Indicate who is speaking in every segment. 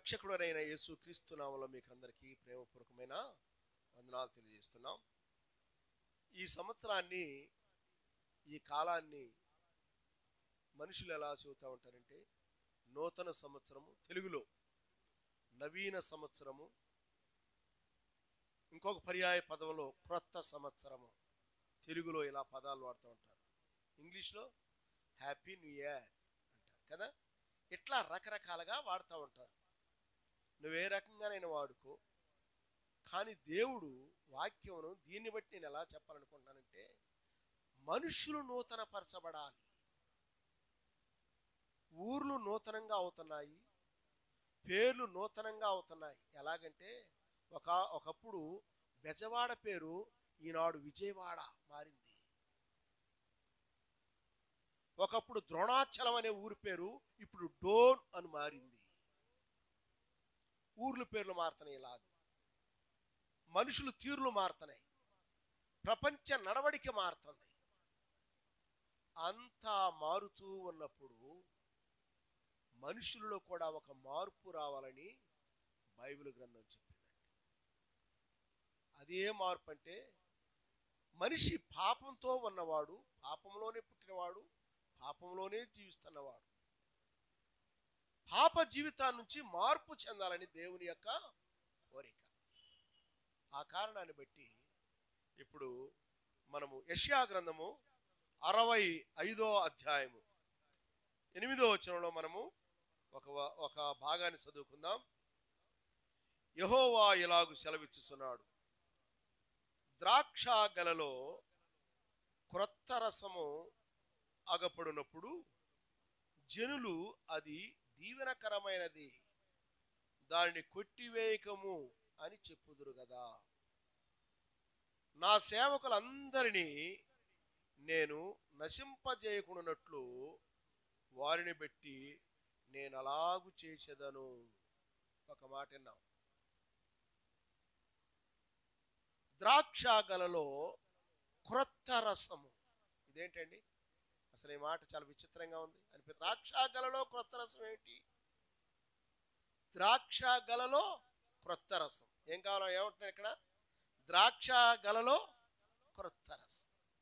Speaker 1: రక్షకుడైన యేసు క్రీస్తు నామంలో మీకు అందరికీ ప్రేమపూర్వకమైన వందనాలు తెలియజేస్తున్నాం ఈ సంవత్సరాన్ని ఈ కాలాన్ని మనుషులు ఎలా చెబుతూ ఉంటారంటే నూతన సంవత్సరము తెలుగులో నవీన సంవత్సరము ఇంకొక పర్యాయ పదంలో క్రొత్త సంవత్సరము తెలుగులో ఇలా పదాలు వాడుతూ ఉంటారు ఇంగ్లీష్లో హ్యాపీ న్యూ ఇయర్ అంటారు కదా ఇట్లా రకరకాలుగా వాడుతూ ఉంటారు నువ్వే రకంగానైనా వాడుకో కానీ దేవుడు వాక్యమును దీన్ని బట్టి నేను ఎలా చెప్పాలనుకుంటున్నానంటే మనుషులు నూతన పరచబడాలి ఊర్లు నూతనంగా అవుతున్నాయి పేర్లు నూతనంగా అవుతున్నాయి ఎలాగంటే ఒక ఒకప్పుడు బెజవాడ పేరు ఈనాడు విజయవాడ మారింది ఒకప్పుడు ద్రోణాచలం అనే ఊరి పేరు ఇప్పుడు డోన్ అని మారింది ఊర్ల పేర్లు మారుతున్నాయి ఇలాగ మనుషులు తీరులు మారుతున్నాయి ప్రపంచ నడవడిక మారుతుంది అంతా మారుతూ ఉన్నప్పుడు మనుషులలో కూడా ఒక మార్పు రావాలని బైబిల్ గ్రంథం చెప్పిందండి అదే మార్పు అంటే మనిషి పాపంతో ఉన్నవాడు పాపంలోనే పుట్టినవాడు పాపంలోనే జీవిస్తున్నవాడు పాప జీవితాన్ని నుంచి మార్పు చెందాలని దేవుని యొక్క కోరిక ఆ కారణాన్ని బట్టి ఇప్పుడు మనము యష్యా గ్రంథము అరవై ఐదో అధ్యాయము ఎనిమిదో వచనంలో మనము ఒక వ- ఒక భాగాన్ని చదువుకుందాం యహోవా ఇలాగు సెలవిచ్చుచున్నాడు ద్రాక్ష గలలో క్రొత్త రసము అగపడినప్పుడు జనులు అది దీవెనకరమైనది దానిని కొట్టివేయకము అని చెప్పుదురు కదా నా సేవకులందరినీ నేను నశింపజేయకున్నట్లు వారిని బట్టి నేను అలాగు చేసేదను ఒక మాట విన్నాం ద్రాక్ష గలలో క్రొత్త రసము ఇదేంటండి అసలు ఈ మాట చాలా విచిత్రంగా ఉంది అని ద్రాక్ష గలలో క్రొత్త రసం ఏంటి ద్రాక్ష గలలో క్రొత్త రసం ఏం కావాలో ఏమంటున్నారు ఇక్కడ ద్రాక్ష గలలో క్రొత్త రసం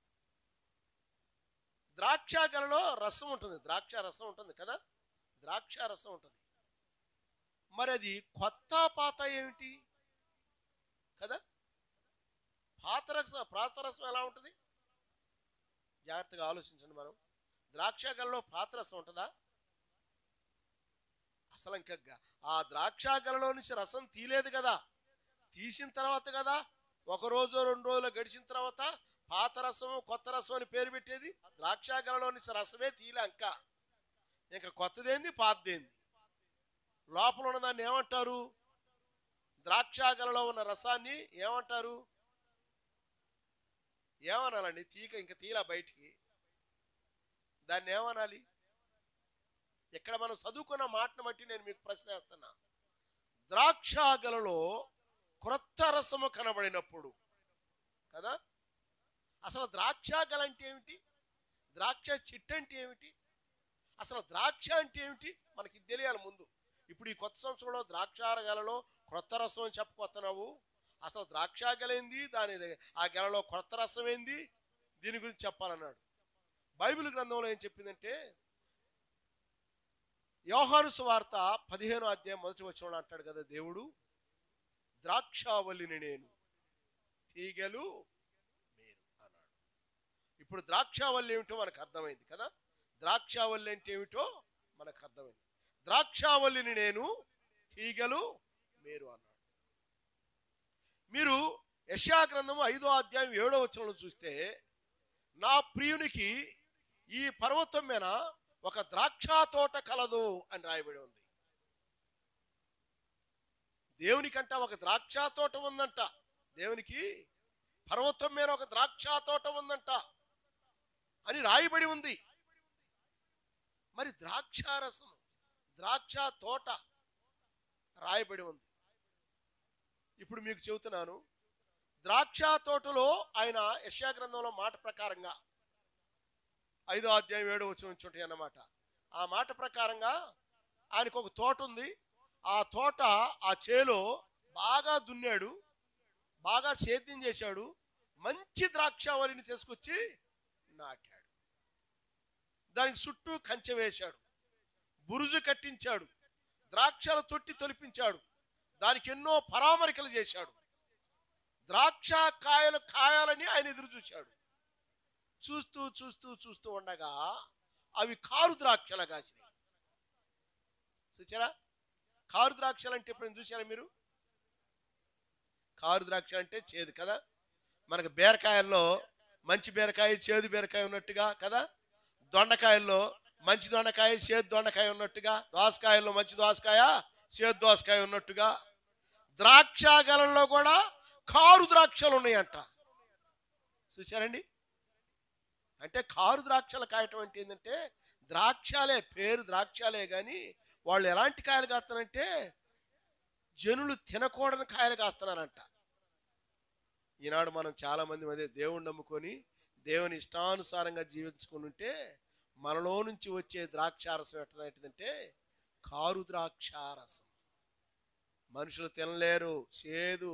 Speaker 1: ద్రాక్ష గలలో రసం ఉంటుంది ద్రాక్ష రసం ఉంటుంది కదా ద్రాక్ష రసం ఉంటుంది మరి అది కొత్త పాత ఏమిటి కదా పాత రసం పాత రసం ఎలా ఉంటుంది జాగ్రత్తగా ఆలోచించండి మనం ద్రాక్ష గలలో పాత రసం ఉంటుందా అసలు ఇంకా గ- ఆ ద్రాక్ష గలలో నుంచి రసం తీలేదు కదా తీసిన తర్వాత కదా ఒక రోజు రెండు రోజులు గడిచిన తర్వాత పాత రసం కొత్త రసం అని పేరు పెట్టేది ద్రాక్ష గలలో నుంచి రసమే తీలే ఇంకా ఇంకా కొత్తదేంది పాతదేంది లోపల ఉన్న దాన్ని ఏమంటారు ద్రాక్ష గలలో ఉన్న రసాన్ని ఏమంటారు ఏమనాలండి తీక ఇంకా తీలా బయటికి దాన్ని ఏమనాలి ఇక్కడ మనం చదువుకున్న మాటను బట్టి నేను మీకు ప్రశ్న వేస్తున్నా ద్రాక్ష గలలో క్రొత్త రసము కనబడినప్పుడు కదా అసలు ద్రాక్ష గల అంటే ఏమిటి ద్రాక్ష చెట్టు అంటే ఏమిటి అసలు ద్రాక్ష అంటే ఏమిటి మనకి ఇది తెలియాలి ముందు ఇప్పుడు ఈ కొత్త సంవత్సరంలో ద్రాక్ష గలలో క్రొత్త రసం అని చెప్పుకొస్తున్నావు అసలు ద్రాక్ష గలేంది దాని ఆ గెలలో క్రొత్త రసం ఏంది దీని గురించి చెప్పాలన్నాడు బైబిల్ గ్రంథంలో ఏం చెప్పిందంటే యోహాను సువార్త పదిహేను అధ్యాయం మొదటి వచనంలో అంటాడు కదా దేవుడు ద్రాక్షావల్లిని నేను తీగలు మీరు అన్నాడు ఇప్పుడు ద్రాక్షావల్లి ఏమిటో మనకు అర్థమైంది కదా ద్రాక్షావల్లి అంటే ఏమిటో మనకు అర్థమైంది ద్రాక్షావల్లిని నేను తీగలు మీరు అన్నాడు మీరు యశా గ్రంథము ఐదో అధ్యాయం ఏడో వచనంలో చూస్తే నా ప్రియునికి ఈ పర్వతం మీద ఒక ద్రాక్ష తోట కలదు అని రాయబడి ఉంది దేవునికంట ఒక ద్రాక్ష తోట ఉందంట దేవునికి పర్వతం మీద ఒక ద్రాక్ష తోట ఉందంట అని రాయబడి ఉంది మరి ద్రాక్ష రసం ద్రాక్ష తోట రాయబడి ఉంది ఇప్పుడు మీకు చెబుతున్నాను ద్రాక్ష తోటలో ఆయన యశా గ్రంథంలో మాట ప్రకారంగా ఐదో అధ్యాయం ఏడో వచ్చిన ఉంచుంటాయి అన్నమాట ఆ మాట ప్రకారంగా ఆయనకు ఒక తోట ఉంది ఆ తోట ఆ చేలో బాగా దున్నాడు బాగా సేద్యం చేశాడు మంచి ద్రాక్షావళిని తీసుకొచ్చి నాటాడు దానికి చుట్టూ కంచె వేశాడు బురుజు కట్టించాడు ద్రాక్షల తొట్టి తొలిపించాడు దానికి ఎన్నో పరామరికలు చేశాడు ద్రాక్ష కాయలు కాయాలని ఆయన ఎదురు చూశాడు చూస్తూ చూస్తూ చూస్తూ ఉండగా అవి కారు ద్రాక్షల కాసినాయి చూచారా కారు ద్రాక్షలు అంటే ఇప్పుడు చూసారా మీరు కారు ద్రాక్ష అంటే చేదు కదా మనకు బీరకాయల్లో మంచి బీరకాయ చేదు బీరకాయ ఉన్నట్టుగా కదా దొండకాయల్లో మంచి దొండకాయ చేదు దొండకాయ ఉన్నట్టుగా దోసకాయల్లో మంచి దోసకాయ చేదు దోసకాయ ఉన్నట్టుగా ద్రాక్ష గలంలో కూడా కారు ద్రాక్షలు ఉన్నాయంట చూసారండి అంటే కారు ద్రాక్షలు కాయటం అంటే ఏంటంటే ద్రాక్షాలే పేరు ద్రాక్షాలే కానీ వాళ్ళు ఎలాంటి కాయలు కాస్తారంటే జనులు తినకూడని కాయలు కాస్తున్నారంట ఈనాడు మనం చాలా మంది అదే దేవుణ్ణి నమ్ముకొని దేవుని ఇష్టానుసారంగా జీవించుకుని ఉంటే మనలో నుంచి వచ్చే ద్రాక్షారసం ఎట్లాంటిదంటే కారు ద్రాక్షారసం మనుషులు తినలేరు చేదు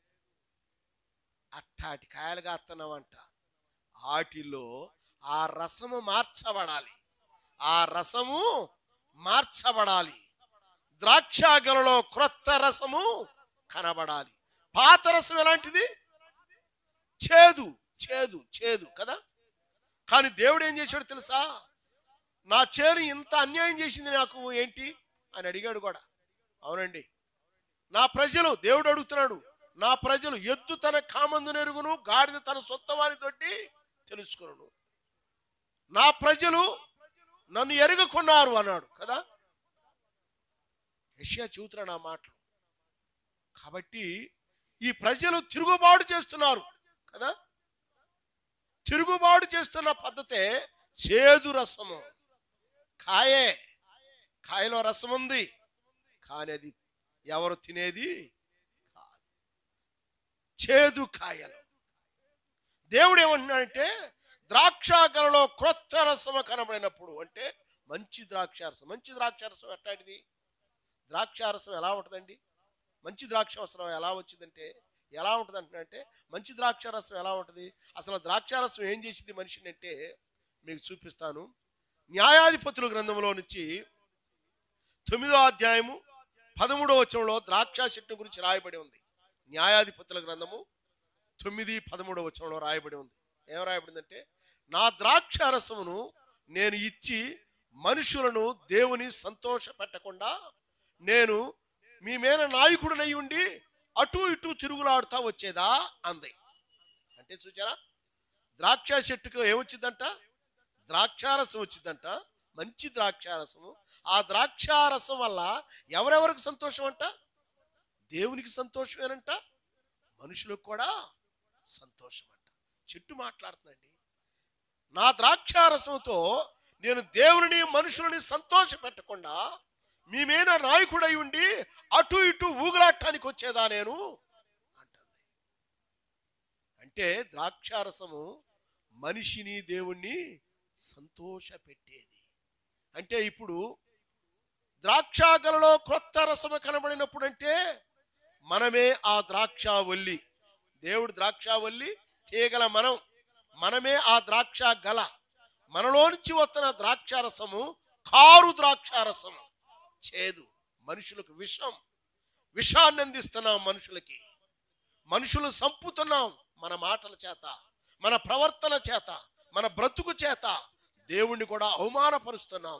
Speaker 1: అట్టాటి కాయలు కాస్తున్నామంట వాటిలో ఆ రసము మార్చబడాలి ఆ రసము మార్చబడాలి ద్రాక్షాగలలో క్రొత్త రసము కనబడాలి పాత రసం ఎలాంటిది చేదు చేదు చేదు కదా కానీ దేవుడు ఏం చేశాడు తెలుసా నా చేను ఇంత అన్యాయం చేసింది నాకు ఏంటి అని అడిగాడు కూడా అవునండి నా ప్రజలు దేవుడు అడుగుతున్నాడు నా ప్రజలు ఎద్దు తన కామందు నెరుగును గాడిద తన సొంత వారి తోటి తెలుసుకును నా ప్రజలు నన్ను ఎరగకున్నారు అన్నాడు కదా యష్యా చెబుతున్నాడు ఆ మాటలు కాబట్టి ఈ ప్రజలు తిరుగుబాటు చేస్తున్నారు కదా తిరుగుబాటు చేస్తున్న పద్ధతే చేదు రసము కాయే కాయలో రసం ఉంది కానీ అది ఎవరు తినేది కాదు చేదు కాయలు దేవుడు ఏమంటున్నాడంటే ద్రాక్షాగలలో క్రొత్త రసము కనబడినప్పుడు అంటే మంచి ద్రాక్షారసం మంచి ద్రాక్షారసం ఎట్లాంటిది ద్రాక్షారసం ఎలా ఉంటుందండి మంచి ద్రాక్షారసం ఎలా వచ్చిందంటే ఎలా ఉంటుంది అంటే మంచి ద్రాక్షారసం ఎలా ఉంటుంది అసలు ద్రాక్షారసం ఏం చేసింది మనిషిని అంటే మీకు చూపిస్తాను న్యాయాధిపతుల గ్రంథంలో నుంచి తొమ్మిదో అధ్యాయము పదమూడో వచనంలో ద్రాక్ష చెట్టు గురించి రాయబడి ఉంది న్యాయాధిపతుల గ్రంథము తొమ్మిది పదమూడో వచనంలో రాయబడి ఉంది ఏం రాయబడిందంటే నా ద్రాక్ష రసమును నేను ఇచ్చి మనుషులను దేవుని సంతోష పెట్టకుండా నేను మీ మీద నాయకుడినై ఉండి అటు ఇటు తిరుగులాడుతా వచ్చేదా అంది అంటే చూచారా ద్రాక్ష చెట్టుకు ఏమొచ్చిందంట ద్రాక్షారసం వచ్చిందంట మంచి ద్రాక్షారసము ఆ ద్రాక్షారసం వల్ల ఎవరెవరికి సంతోషం అంట దేవునికి సంతోషమేనంట మనుషులకు కూడా సంతోషం అంట చెట్టు మాట్లాడుతుందండి నా ద్రాక్షారసంతో నేను దేవుని మనుషులని సంతోష పెట్టకుండా మీ మీద నాయకుడై ఉండి అటు ఇటు ఊగులాటానికి వచ్చేదా నేను అంటుంది అంటే ద్రాక్షారసము మనిషిని దేవుణ్ణి సంతోష పెట్టేది అంటే ఇప్పుడు ద్రాక్షాగలలో క్రొత్త రసము కనబడినప్పుడు అంటే మనమే ఆ ద్రాక్షావల్లి దేవుడు ద్రాక్షావల్లి తీగల మనం మనమే ఆ ద్రాక్ష గల మనలోంచి వస్తున్న ద్రాక్షారసము కారు ద్రాక్షారసము చేదు మనుషులకు విషం విషాన్ని అందిస్తున్నాం మనుషులకి మనుషులు సంపుతున్నాం మన మాటల చేత మన ప్రవర్తన చేత మన బ్రతుకు చేత దేవుణ్ణి కూడా అవమానపరుస్తున్నాం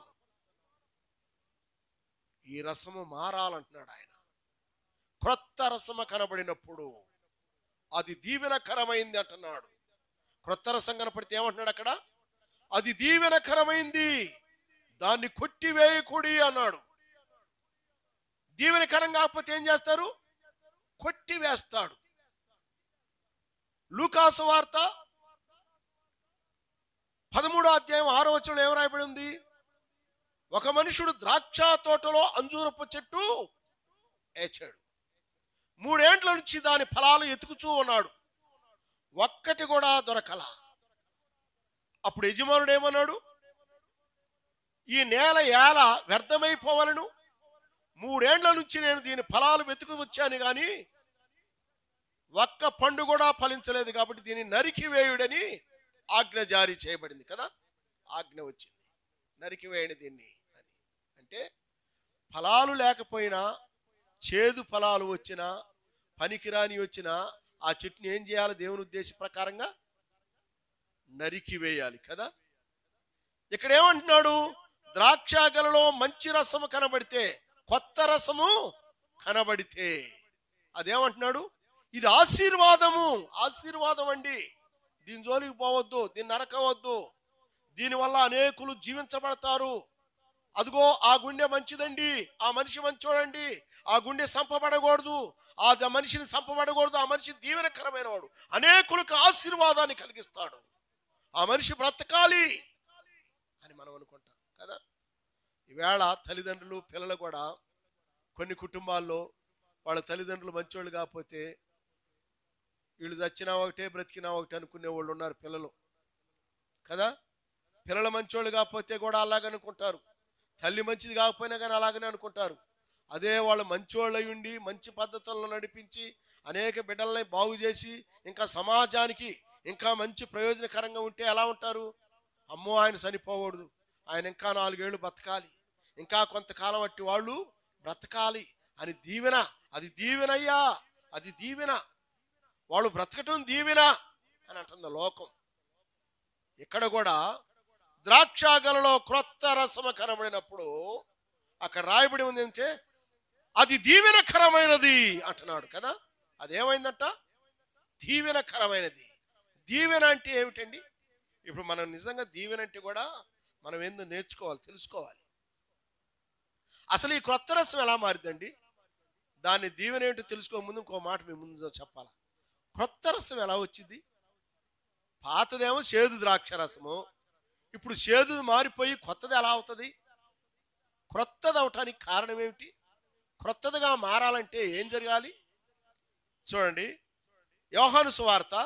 Speaker 1: ఈ రసము మారాలంటున్నాడు ఆయన క్రొత్త రసము కనబడినప్పుడు అది దీవెనకరమైంది అంటున్నాడు క్రొత్త రసం కనపడితే ఏమంటున్నాడు అక్కడ అది దీవెనకరమైంది దాన్ని కొట్టివేయకుడి అన్నాడు దీవెనకరం కాకపోతే ఏం చేస్తారు కొట్టివేస్తాడు లూకాసు వార్త పదమూడో అధ్యాయం ఆరో వచనంలో ఏం రాయబడి ఉంది ఒక మనుషుడు ద్రాక్ష తోటలో అంజూరపు చెట్టు ఏచాడు మూడేండ్ల నుంచి దాని ఫలాలు ఎతుకుచూ ఉన్నాడు ఒక్కటి కూడా దొరకల అప్పుడు యజమానుడు ఏమన్నాడు ఈ నేల ఏల వ్యర్థమైపోవలను మూడేండ్ల నుంచి నేను దీని ఫలాలు వెతుకు వచ్చాను కానీ ఒక్క పండు కూడా ఫలించలేదు కాబట్టి దీన్ని నరికి వేయుడని ఆజ్ఞ జారీ చేయబడింది కదా ఆజ్ఞ వచ్చింది నరికి వేయండి దీన్ని అని అంటే ఫలాలు లేకపోయినా చేదు ఫలాలు వచ్చినా పనికిరాని వచ్చినా ఆ చెట్టుని ఏం చేయాలి దేవుని ఉద్దేశ ప్రకారంగా నరికి వేయాలి కదా ఇక్కడ ఏమంటున్నాడు ద్రాక్షగలలో మంచి రసము కనబడితే కొత్త రసము కనబడితే అదేమంటున్నాడు ఇది ఆశీర్వాదము ఆశీర్వాదం అండి దీని జోలికి పోవద్దు దీన్ని నరకవద్దు దీనివల్ల అనేకులు జీవించబడతారు అదిగో ఆ గుండె మంచిదండి ఆ మనిషి మంచోడండి ఆ గుండె సంపబడకూడదు ఆ ద- మనిషిని సంపబడకూడదు ఆ మనిషి దీవెనకరమైన వాడు అనేకులకు ఆశీర్వాదాన్ని కలిగిస్తాడు ఆ మనిషి బ్రతకాలి అని మనం అనుకుంటాం కదా ఈవేళ తల్లిదండ్రులు పిల్లలు కూడా కొన్ని కుటుంబాల్లో వాళ్ళ తల్లిదండ్రులు మంచోళ్ళు కాకపోతే వీళ్ళు చచ్చినా ఒకటే బ్రతికినా ఒకటే అనుకునే వాళ్ళు ఉన్నారు పిల్లలు కదా పిల్లలు మంచోళ్ళు కాకపోతే కూడా అలాగ అనుకుంటారు తల్లి మంచిది కాకపోయినా కానీ అలాగనే అనుకుంటారు అదే వాళ్ళు మంచోళ్ళు అయి ఉండి మంచి పద్ధతులను నడిపించి అనేక బిడ్డల్ని బాగు చేసి ఇంకా సమాజానికి ఇంకా మంచి ప్రయోజనకరంగా ఉంటే ఎలా ఉంటారు అమ్మో ఆయన చనిపోకూడదు ఆయన ఇంకా నాలుగేళ్లు బతకాలి ఇంకా కొంతకాలం అట్టి వాళ్ళు బ్రతకాలి అని దీవెన అది దీవెనయ్యా అది దీవెన వాళ్ళు బ్రతకటం దీవెన అని అంటుంది లోకం ఇక్కడ కూడా ద్రాక్షాగలలో క్రొత్త రసము కనబడినప్పుడు అక్కడ రాయబడి ఉంది అంటే అది దీవెనకరమైనది అంటున్నాడు కదా అదేమైందంట దీవెనకరమైనది దీవెన అంటే ఏమిటండి ఇప్పుడు మనం నిజంగా దీవెన అంటే కూడా మనం ఏందో నేర్చుకోవాలి తెలుసుకోవాలి అసలు ఈ క్రొత్త రసం ఎలా మారిద్దండి దాన్ని దీవెన ఏంటో తెలుసుకో ముందు ఇంకో మాట మీ ముందు చెప్పాలా క్రొత్త రసం ఎలా వచ్చింది పాతదేమో చేదు ద్రాక్ష రసము ఇప్పుడు చేదు మారిపోయి కొత్తది ఎలా అవుతుంది క్రొత్తది అవటానికి కారణం ఏమిటి క్రొత్తదిగా మారాలంటే ఏం జరగాలి చూడండి యోహాను సువార్త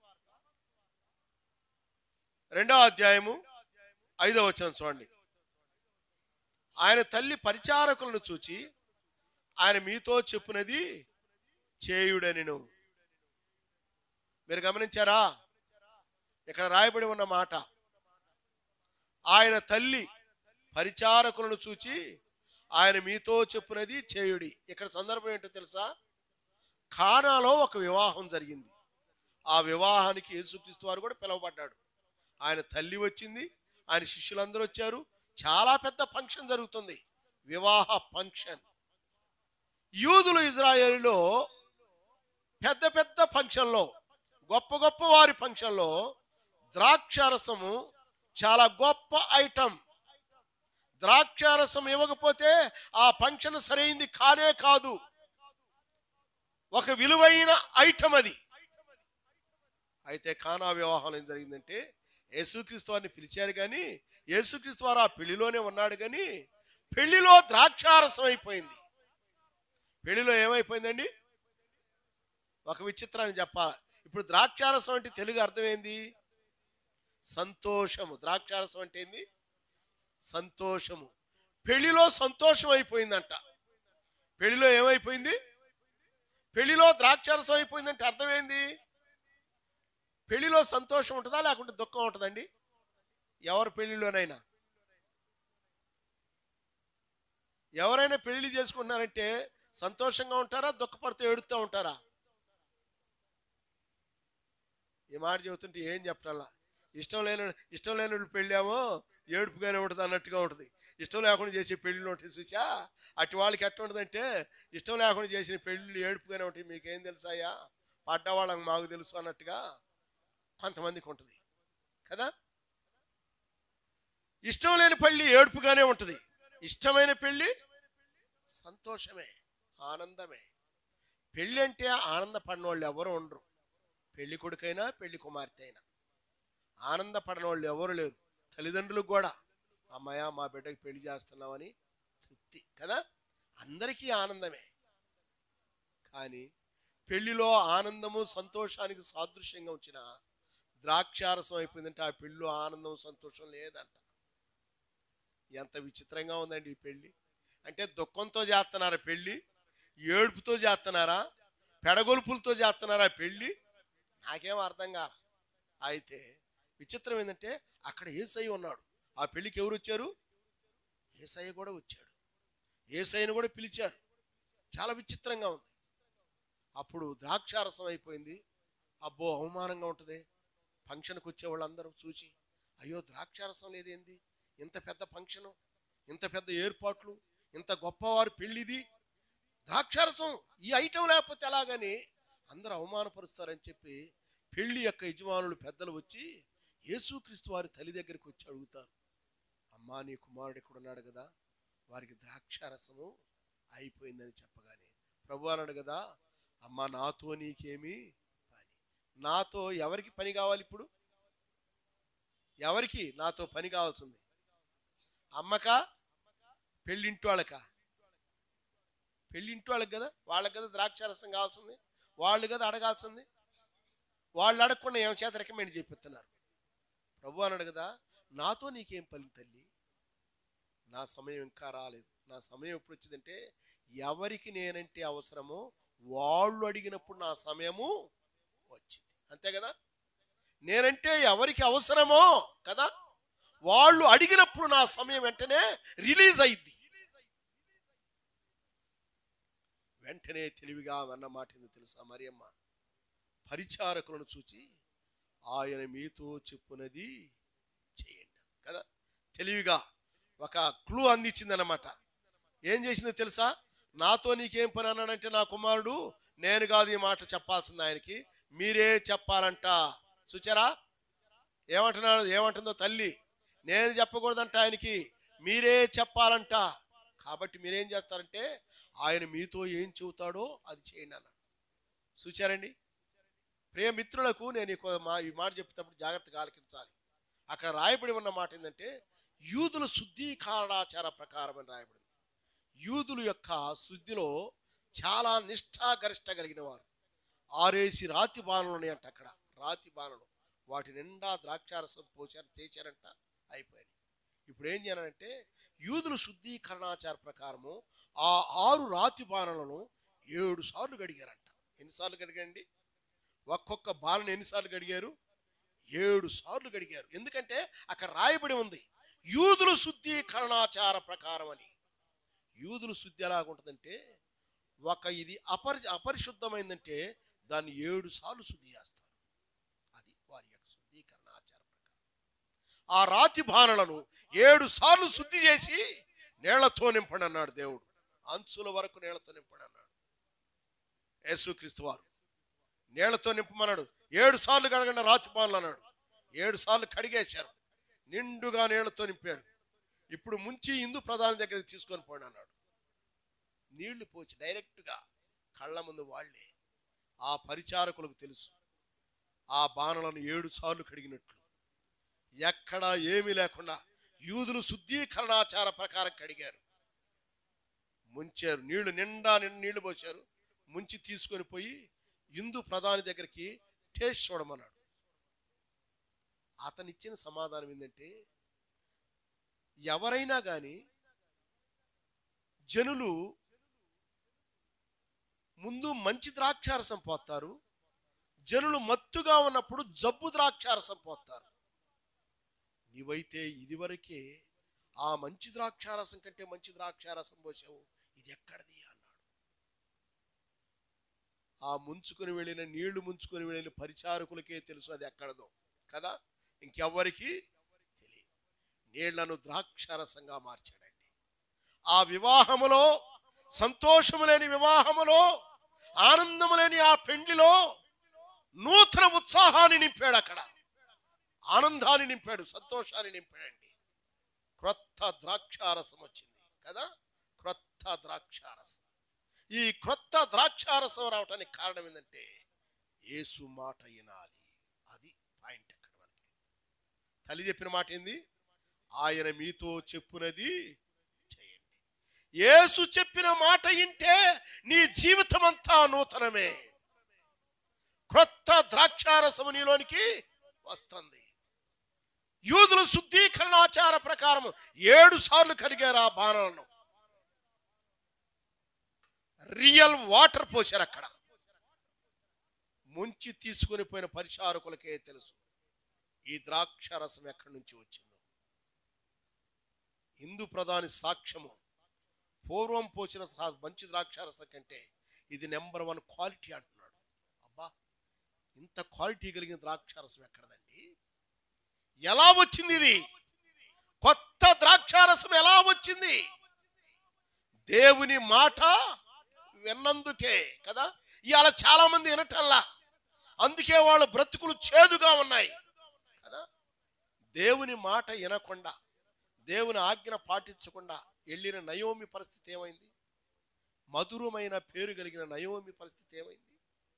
Speaker 1: రెండవ అధ్యాయము ఐదవ వచనం చూడండి ఆయన తల్లి పరిచారకులను చూచి ఆయన మీతో చెప్పునది చేయుడనిను మీరు గమనించారా ఇక్కడ రాయబడి ఉన్న మాట ఆయన తల్లి పరిచారకులను చూచి ఆయన మీతో చెప్పునది చేయుడి ఇక్కడ సందర్భం ఏంటో తెలుసా ఖానాలో ఒక వివాహం జరిగింది ఆ వివాహానికి యేసుక్రీస్తు వారు కూడా పిలువబడ్డాడు ఆయన తల్లి వచ్చింది ఆయన శిష్యులందరూ వచ్చారు చాలా పెద్ద ఫంక్షన్ జరుగుతుంది వివాహ ఫంక్షన్ యూదులు ఇజ్రాయేలులో పెద్ద పెద్ద ఫంక్షన్లో గొప్ప గొప్ప వారి ఫంక్షన్లో ద్రాక్షారసము చాలా గొప్ప ఐటమ్ ద్రాక్షారసం ఇవ్వకపోతే ఆ ఫంక్షన్ సరైంది కానే కాదు ఒక విలువైన ఐటమ్ అది అయితే కానా వివాహంలో ఏం జరిగిందంటే యేసుక్రీస్తు వారిని పిలిచారు కానీ యేసుక్రీస్తు వారు ఆ పెళ్లిలోనే ఉన్నాడు కానీ పెళ్లిలో ద్రాక్షారసం అయిపోయింది పెళ్లిలో ఏమైపోయిందండి ఒక విచిత్రాన్ని చెప్పాలి ఇప్పుడు ద్రాక్షారసం అంటే తెలుగు అర్థమైంది సంతోషము ద్రాక్షారసం అంటే ఏంది సంతోషము పెళ్లిలో సంతోషం అయిపోయిందంట పెళ్లిలో ఏమైపోయింది పెళ్లిలో ద్రాక్షారసం అయిపోయిందంటే అర్థమైంది పెళ్లిలో సంతోషం ఉంటుందా లేకుంటే దుఃఖం ఉంటుందండి ఎవరి పెళ్లిలోనైనా ఎవరైనా పెళ్లి చేసుకుంటున్నారంటే సంతోషంగా ఉంటారా దుఃఖపడుతూ ఏడుస్తూ ఉంటారా ఈ మాట చెబుతుంటే ఏం చెప్పాలా ఇష్టం లేని ఇష్టం లేని వాళ్ళు పెళ్ళామో ఏడుపుగానే ఉంటుంది అన్నట్టుగా ఉంటుంది ఇష్టం లేకుండా చేసే పెళ్ళిళ్ళు ఉంటాయి చూసా అటు వాళ్ళకి ఎట్లా ఉంటుందంటే ఇష్టం లేకుండా చేసిన పెళ్ళిళ్ళు ఏడుపుగానే ఉంటాయి మీకేం తెలుసాయా పడ్డవాళ్ళకి మాకు తెలుసు అన్నట్టుగా కొంతమందికి ఉంటుంది కదా ఇష్టం లేని పెళ్ళి ఏడుపుగానే ఉంటుంది ఇష్టమైన పెళ్ళి సంతోషమే ఆనందమే పెళ్ళి అంటే ఆనందపడిన వాళ్ళు ఎవరు ఉండరు పెళ్లి కొడుకైనా పెళ్లి కుమార్తె అయినా ఆనందపడిన వాళ్ళు ఎవరు లేరు తల్లిదండ్రులకు కూడా అమ్మాయ మా బిడ్డకి పెళ్లి చేస్తున్నామని తృప్తి కదా అందరికీ ఆనందమే కానీ పెళ్లిలో ఆనందము సంతోషానికి సాదృశ్యంగా ఉంచిన ద్రాక్షారసం అయిపోయిందంటే ఆ పెళ్ళిలో ఆనందం సంతోషం లేదంట ఎంత విచిత్రంగా ఉందండి ఈ పెళ్ళి అంటే దుఃఖంతో చేస్తున్నారా పెళ్ళి ఏడుపుతో చేస్తున్నారా పెడగొలుపులతో చేస్తున్నారా పెళ్ళి నాకేం అర్థం కాల అయితే విచిత్రం ఏంటంటే అక్కడ ఏసై ఉన్నాడు ఆ పెళ్ళికి ఎవరు వచ్చారు ఏసయ్య కూడా వచ్చాడు ఏసైని కూడా పిలిచారు చాలా విచిత్రంగా ఉంది అప్పుడు ద్రాక్షారసం అయిపోయింది అబ్బో అవమానంగా ఉంటుంది ఫంక్షన్కి వచ్చే వాళ్ళందరూ చూసి అయ్యో ద్రాక్షారసం లేదేంది ఇంత పెద్ద ఫంక్షను ఇంత పెద్ద ఏర్పాట్లు ఇంత గొప్పవారు పెళ్ళిది ద్రాక్షారసం ఈ ఐటెం లేకపోతే ఎలాగని అందరూ అవమానపరుస్తారని చెప్పి పెళ్లి యొక్క యజమానులు పెద్దలు వచ్చి యేసుక్రీస్తు వారి తల్లి దగ్గరికి వచ్చి అడుగుతారు అమ్మా నీ కుమారుడు ఇక్కడ ఉన్నాడు కదా వారికి ద్రాక్షారసము అయిపోయిందని చెప్పగానే ప్రభు అన్నాడు కదా అమ్మా నాతో నీకేమి పని నాతో ఎవరికి పని కావాలి ఇప్పుడు ఎవరికి నాతో పని కావాల్సింది అమ్మక పెళ్ళింటి వాళ్ళకా పెళ్ళింటి వాళ్ళకి కదా వాళ్ళకి కదా ద్రాక్షారసం కావాల్సింది వాళ్ళు కదా అడగాల్సింది వాళ్ళు అడగకుండా ఏం చేత రికమెండ్ చేపిస్తున్నారు ప్రభు అన్నాడు కదా నాతో నీకేం పని తల్లి నా సమయం ఇంకా రాలేదు నా సమయం ఎప్పుడు వచ్చిందంటే ఎవరికి నేనంటే అవసరమో వాళ్ళు అడిగినప్పుడు నా సమయము వచ్చింది అంతే కదా నేనంటే ఎవరికి అవసరమో కదా వాళ్ళు అడిగినప్పుడు నా సమయం వెంటనే రిలీజ్ అయింది వెంటనే తెలివిగా అన్న మాట ఏందో తెలుసా మరియమ్మ పరిచారకులను చూచి ఆయన మీతో చెప్పునది చేయండి కదా తెలివిగా ఒక క్లూ అందించిందన్నమాట ఏం చేసిందో తెలుసా నాతో నీకేం పని అన్నాడంటే నా కుమారుడు నేను కాదు ఈ మాట చెప్పాల్సింది ఆయనకి మీరే చెప్పాలంట చూచారా ఏమంటున్నాడు ఏమంటుందో తల్లి నేను చెప్పకూడదంట ఆయనకి మీరే చెప్పాలంట కాబట్టి మీరేం చేస్తారంటే ఆయన మీతో ఏం చెబుతాడో అది చేయండి అన్న చూచారండి ప్రియ మిత్రులకు నేను ఈ కొ- మా ఈ మాట చెప్పేటప్పుడు జాగ్రత్తగా ఆలకించాలి అక్కడ రాయబడి ఉన్న మాట ఏంటంటే యూదుల శుద్ధీకరణాచార ప్రకారం అని రాయబడింది యూదుల యొక్క శుద్ధిలో చాలా నిష్ఠాగరిష్ట కలిగిన వారు ఆరేసి రాతి బాణలు ఉన్నాయంట అక్కడ రాతి బాణలు వాటి నిండా ద్రాక్షారసం పోచారు తేచారంట అయిపోయాయి ఇప్పుడు ఏం చేయాలంటే యూదుల శుద్ధీకరణాచార ప్రకారము ఆ ఆరు రాతి బాణలను ఏడు సార్లు గడిగారంట ఎన్నిసార్లు గడిగండి ఒక్కొక్క బాణను ఎన్నిసార్లు గడిగారు ఏడు సార్లు గడిగారు ఎందుకంటే అక్కడ రాయబడి ఉంది యూదుల శుద్ధీకరణాచార ప్రకారం అని యూదుల శుద్ధి ఎలాగుంటుందంటే ఒక ఇది అపరి అపరిశుద్ధమైందంటే దాన్ని ఏడు సార్లు శుద్ధి చేస్తారు అది వారి యొక్క శుద్ధీకరణ ఆచార ప్రకారం ఆ రాతి బాణలను ఏడు సార్లు శుద్ధి చేసి నీళ్లతో నింపండి అన్నాడు దేవుడు అంచుల వరకు నీళ్లతో నింపండి అన్నాడు యేసుక్రీస్తు వారు నీళ్లతో నింపమన్నాడు ఏడు సార్లు కడగండి రాతి బాణలు అన్నాడు ఏడు సార్లు కడిగేశారు నిండుగా నీళ్లతో నింపాడు ఇప్పుడు ముంచి ఇందు ప్రధాని దగ్గరికి తీసుకొని పోండి అన్నాడు నీళ్లు పోచి డైరెక్ట్గా కళ్ళ ముందు వాళ్ళే ఆ పరిచారకులకు తెలుసు ఆ బాణలను ఏడు సార్లు కడిగినట్లు ఎక్కడా ఏమీ లేకుండా యూదులు శుద్ధీకరణాచార ప్రకారం కడిగారు ముంచారు నీళ్లు నిండా నిండా నీళ్లు పోశారు ముంచి తీసుకొని పోయి ఇందు ప్రధాని దగ్గరికి టేస్ట్ చూడమన్నాడు అతను ఇచ్చిన సమాధానం ఏంటంటే ఎవరైనా కానీ జనులు ముందు మంచి ద్రాక్షారసం పోస్తారు జనులు మత్తుగా ఉన్నప్పుడు జబ్బు ద్రాక్షారసం పోస్తారు నీవైతే ఇదివరకే ఆ మంచి ద్రాక్షారసం కంటే మంచి ద్రాక్షారసం పోసావు ఇది ఎక్కడిది అన్నాడు ఆ ముంచుకొని వెళ్ళిన నీళ్లు ముంచుకొని వెళ్ళిన పరిచారకులకే తెలుసు అది ఎక్కడదో కదా ఇంకెవ్వరికి తెలియదు నీళ్లను ద్రాక్షారసంగా మార్చాడండి ఆ వివాహములో సంతోషము లేని వివాహములో ఆనందము లేని ఆ పెండ్లిలో నూతన ఉత్సాహాన్ని నింపాడు అక్కడ ఆనందాన్ని నింపాడు సంతోషాన్ని నింపాడండి క్రొత్త ద్రాక్షారసం వచ్చింది కదా క్రొత్త ద్రాక్షారసం ఈ క్రొత్త ద్రాక్షారసం రావటానికి కారణం ఏంటంటే యేసు మాట వినాలి అది పాయింట్ అక్కడ మనకి తల్లి చెప్పిన మాట ఏంది ఆయన మీతో చెప్పునది చేయండి యేసు చెప్పిన మాట వింటే నీ జీవితం అంతా నూతనమే క్రొత్త ద్రాక్షారసము నీలోనికి వస్తుంది యూదుల శుద్ధీకరణాచార ప్రకారం ఏడు సార్లు కలిగారు ఆ బాణలను రియల్ వాటర్ పోశారు అక్కడ ముంచి తీసుకుని పోయిన పరిచారకులకే తెలుసు ఈ ద్రాక్ష రసం ఎక్కడి నుంచి వచ్చిందో హిందూ ప్రధాని సాక్ష్యము పూర్వం పోసిన సా- మంచి ద్రాక్ష రసం కంటే ఇది నెంబర్ వన్ క్వాలిటీ అంటున్నాడు అబ్బా ఇంత క్వాలిటీ కలిగిన ద్రాక్ష రసం ఎక్కడదండి ఎలా వచ్చింది ఇది కొత్త ద్రాక్షారసం ఎలా వచ్చింది దేవుని మాట విన్నందుకే కదా ఇవాళ చాలా మంది వినటల్లా అందుకే వాళ్ళ బ్రతుకులు చేదుగా ఉన్నాయి కదా దేవుని మాట వినకుండా దేవుని ఆజ్ఞ పాటించకుండా వెళ్ళిన నయోమి పరిస్థితి ఏమైంది మధురమైన పేరు కలిగిన నయోమి పరిస్థితి ఏమైంది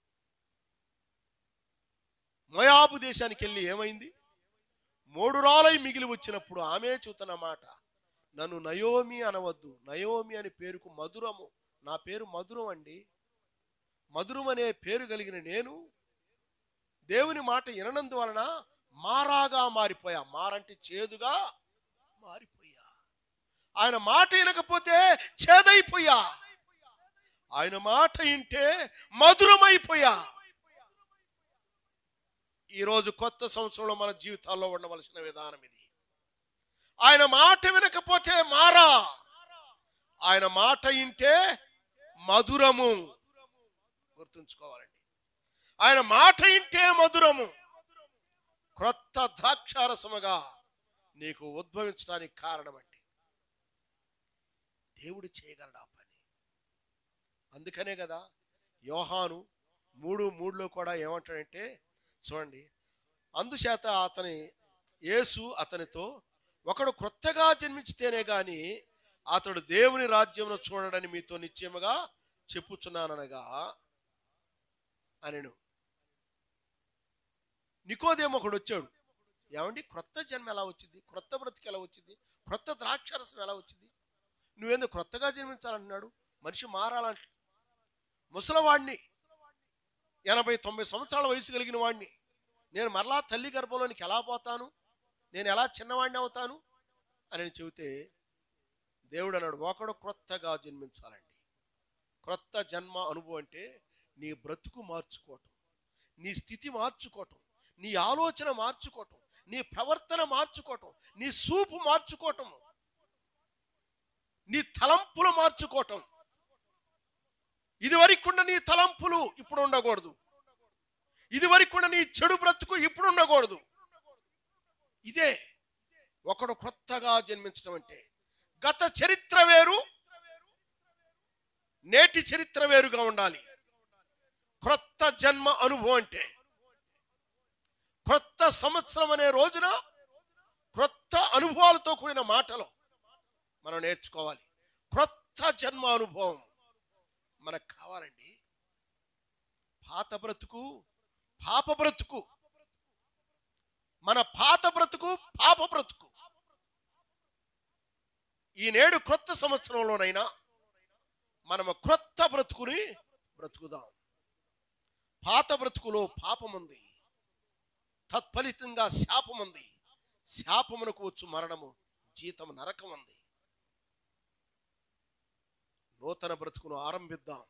Speaker 1: మోయాబు దేశానికి వెళ్ళి ఏమైంది మూడు రాలై మిగిలి వచ్చినప్పుడు ఆమె చూతున్న మాట నన్ను నయోమి అనవద్దు నయోమి అని పేరుకు మధురము నా పేరు మధురం అండి మధురం అనే పేరు కలిగిన నేను దేవుని మాట విననందు వలన మారాగా మారిపోయా మారంటే చేదుగా మారిపోయా ఆయన మాట వినకపోతే చేదైపోయా ఆయన మాట వింటే మధురమైపోయా ఈరోజు కొత్త సంవత్సరంలో మన జీవితాల్లో ఉండవలసిన విధానం ఇది ఆయన మాట వినకపోతే మారా ఆయన మాట వింటే మధురము గుర్తుంచుకోవాలండి ఆయన మాట వింటే మధురము క్రొత్త ద్రాక్షారసముగా నీకు ఉద్భవించడానికి కారణమండి దేవుడు చేయగలడు ఆ పని అందుకనే కదా యోహాను మూడు మూడులో కూడా ఏమంటాడంటే చూడండి అందుచేత అతని యేసు అతనితో ఒకడు క్రొత్తగా జన్మించితేనే గాని అతడు దేవుని రాజ్యమును చూడడని మీతో నిశ్చయముగా చెప్పుచున్నాననగా అనెను నికోదేమో ఒకడు వచ్చాడు ఏమండి క్రొత్త జన్మ ఎలా వచ్చింది క్రొత్త బ్రతికి ఎలా వచ్చింది క్రొత్త ద్రాక్షరసం ఎలా వచ్చింది నువ్వేందో క్రొత్తగా జన్మించాలంటున్నాడు మనిషి మారాలంట ముసలవాడిని ఎనభై తొంభై సంవత్సరాల వయసు కలిగిన వాడిని నేను మరలా తల్లి గర్భంలోనికి ఎలా పోతాను నేను ఎలా చిన్నవాడిని అవుతాను అని నేను చెబితే దేవుడు అన్నాడు ఒకడు క్రొత్తగా జన్మించాలండి క్రొత్త జన్మ అనుభవం అంటే నీ బ్రతుకు మార్చుకోవటం నీ స్థితి మార్చుకోవటం నీ ఆలోచన మార్చుకోవటం నీ ప్రవర్తన మార్చుకోవటం నీ సూపు మార్చుకోవటం నీ తలంపులు మార్చుకోవటం ఇది వరకున్న నీ తలంపులు ఇప్పుడు ఉండకూడదు ఇది వరకున్న నీ చెడు బ్రతుకు ఇప్పుడు ఉండకూడదు ఇదే ఒకడు క్రొత్తగా జన్మించడం అంటే గత చరిత్ర వేరు నేటి చరిత్ర వేరుగా ఉండాలి క్రొత్త జన్మ అనుభవం అంటే క్రొత్త సంవత్సరం అనే రోజున క్రొత్త అనుభవాలతో కూడిన మాటలు మనం నేర్చుకోవాలి క్రొత్త జన్మ అనుభవం మనకు కావాలండి పాత బ్రతుకు పాప బ్రతుకు మన పాత బ్రతుకు పాప బ్రతుకు ఈ నేడు క్రొత్త సంవత్సరంలోనైనా మనము క్రొత్త బ్రతుకుని బ్రతుకుదాం పాత బ్రతుకులో పాపముంది తత్ఫలితంగా శాపముంది శాపమునకు వచ్చు మరణము జీతం నరకం ఉంది నూతన బ్రతుకును ఆరంభిద్దాం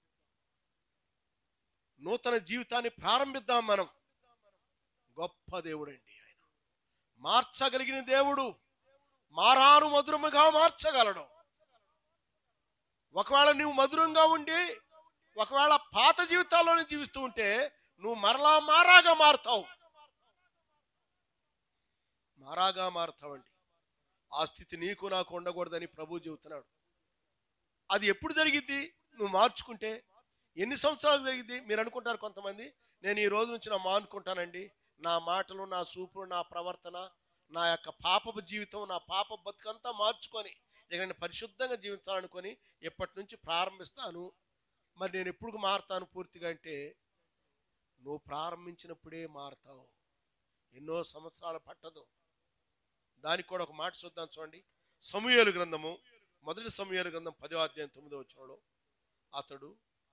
Speaker 1: నూతన జీవితాన్ని ప్రారంభిద్దాం మనం గొప్ప దేవుడండి ఆయన మార్చగలిగిన దేవుడు మారాను మధురముగా మార్చగలడు ఒకవేళ నువ్వు మధురంగా ఉండి ఒకవేళ పాత జీవితాల్లోనే జీవిస్తూ ఉంటే నువ్వు మరలా మారాగా మారుతావు మారాగా మారుతావండి ఆ స్థితి నీకు నాకు ఉండకూడదని ప్రభు చెబుతున్నాడు అది ఎప్పుడు జరిగిద్ది నువ్వు మార్చుకుంటే ఎన్ని సంవత్సరాలు జరిగిద్ది మీరు అనుకుంటారు కొంతమంది నేను ఈ రోజు నుంచి నా మానుకుంటానండి నా మాటలు నా సూపులు నా ప్రవర్తన నా యొక్క పాపపు జీవితం నా పాప బతుకంతా మార్చుకొని ఇక నేను పరిశుద్ధంగా జీవించాలనుకొని ఎప్పటి నుంచి ప్రారంభిస్తాను మరి నేను ఎప్పుడు మారుతాను పూర్తిగా అంటే నువ్వు ప్రారంభించినప్పుడే మారుతావు ఎన్నో సంవత్సరాలు పట్టదు దానికి కూడా ఒక మాట చూద్దాం చూడండి సమూయేలు గ్రంథము మొదటి సమూయేలు గ్రంథం పదో అధ్యాయం తొమ్మిదో వచ్చంలో అతడు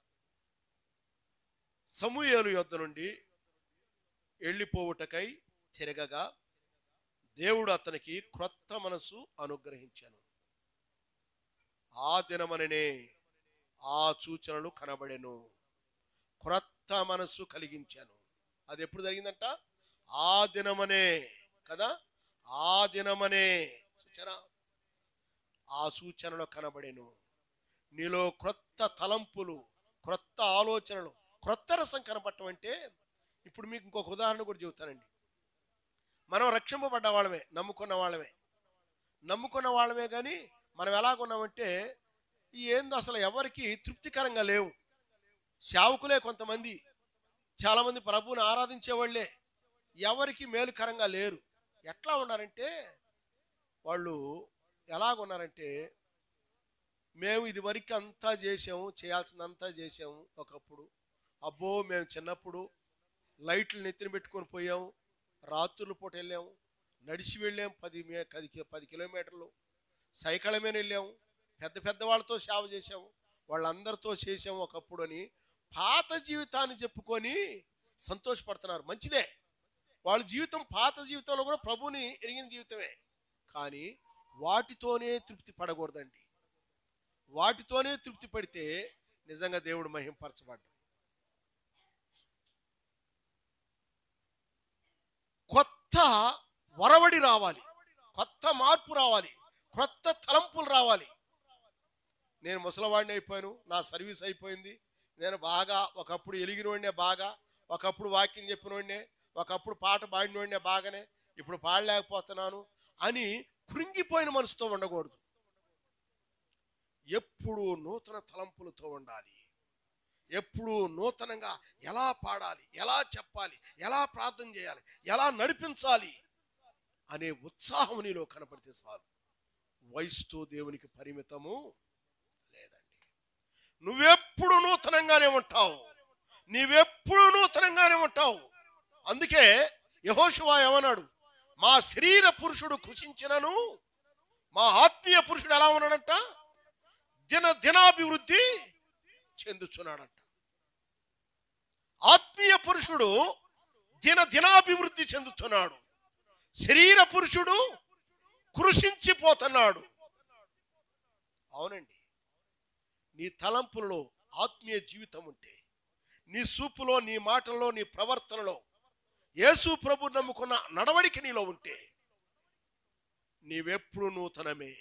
Speaker 1: సమూయేలు యొద్ద నుండి వెళ్ళిపోవుటకై తిరగగా దేవుడు అతనికి క్రొత్త మనసు అనుగ్రహించాను ఆ దినమననే ఆ సూచనలు కనబడెను క్రొత్త మనస్సు కలిగించాను అది ఎప్పుడు జరిగిందంట ఆ దినమనే కదా ఆ దినమనే చూచారా ఆ సూచనలు కనబడెను నీలో క్రొత్త తలంపులు క్రొత్త ఆలోచనలు క్రొత్త రసం కనపడటం అంటే ఇప్పుడు మీకు ఇంకొక ఉదాహరణ కూడా చెబుతానండి మనం రక్షింపబడ్డ వాళ్ళమే నమ్ముకున్న వాళ్ళమే నమ్ముకున్న వాళ్ళమే కానీ మనం ఎలాగున్నామంటే ఈ ఏందో అసలు ఎవరికి తృప్తికరంగా లేవు సేవకులే కొంతమంది చాలామంది ప్రభువుని ఆరాధించే వాళ్ళే ఎవరికి మేలుకరంగా లేరు ఎట్లా ఉన్నారంటే వాళ్ళు ఎలాగున్నారంటే మేము ఇది వరకు అంతా చేసాము చేయాల్సిందంతా చేసాము ఒకప్పుడు అబ్బో మేము చిన్నప్పుడు లైట్లు నెత్తిన పెట్టుకొని పోయాము రాత్రుల పూట వెళ్ళాము నడిచి వెళ్ళాము పది మే- పది కి- పది కిలోమీటర్లు సైకిళ్ళ మీద వెళ్ళాము పెద్ద పెద్ద వాళ్ళతో సేవ చేసాము వాళ్ళందరితో చేసాము ఒకప్పుడు అని పాత జీవితాన్ని చెప్పుకొని సంతోషపడుతున్నారు మంచిదే వాళ్ళ జీవితం పాత జీవితంలో కూడా ప్రభుని ఎరిగిన జీవితమే కానీ వాటితోనే తృప్తి పడకూడదండి వాటితోనే తృప్తి పడితే నిజంగా దేవుడు మహింపరచబడ్డ కొత్త వరవడి రావాలి కొత్త మార్పు రావాలి కొత్త తలంపులు రావాలి నేను ముసలివాడిని అయిపోయాను నా సర్వీస్ అయిపోయింది నేను బాగా ఒకప్పుడు ఎలిగినోడినే బాగా ఒకప్పుడు వాక్యం చెప్పినోడినే ఒకప్పుడు పాట పాడినోడినే బాగానే ఇప్పుడు పాడలేకపోతున్నాను అని కృంగిపోయిన మనసుతో ఉండకూడదు ఎప్పుడు నూతన తలంపులతో ఉండాలి ఎప్పుడు నూతనంగా ఎలా పాడాలి ఎలా చెప్పాలి ఎలా ప్రార్థన చేయాలి ఎలా నడిపించాలి అనే ఉత్సాహం నీలో కనపడితే చాలు వయసుతో దేవునికి పరిమితము లేదండి నువ్వెప్పుడు నూతనంగానే ఉంటావు నీవెప్పుడు నూతనంగానే ఉంటావు అందుకే యహోశివా ఏమన్నాడు మా శరీర పురుషుడు కృషించినను మా ఆత్మీయ పురుషుడు ఎలా ఉన్నాడంట దిన దినాభివృద్ధి చెందుచున్నాడంట ఆత్మీయ పురుషుడు దిన దినాభివృద్ధి చెందుతున్నాడు శరీర పురుషుడు కృషించిపోతున్నాడు అవునండి నీ తలంపులలో ఆత్మీయ జీవితం ఉంటే నీ సూపులో నీ మాటల్లో నీ ప్రవర్తనలో యేసు ప్రభు నమ్ముకున్న నడవడిక నీలో ఉంటే నీవెప్పుడు నూతనమే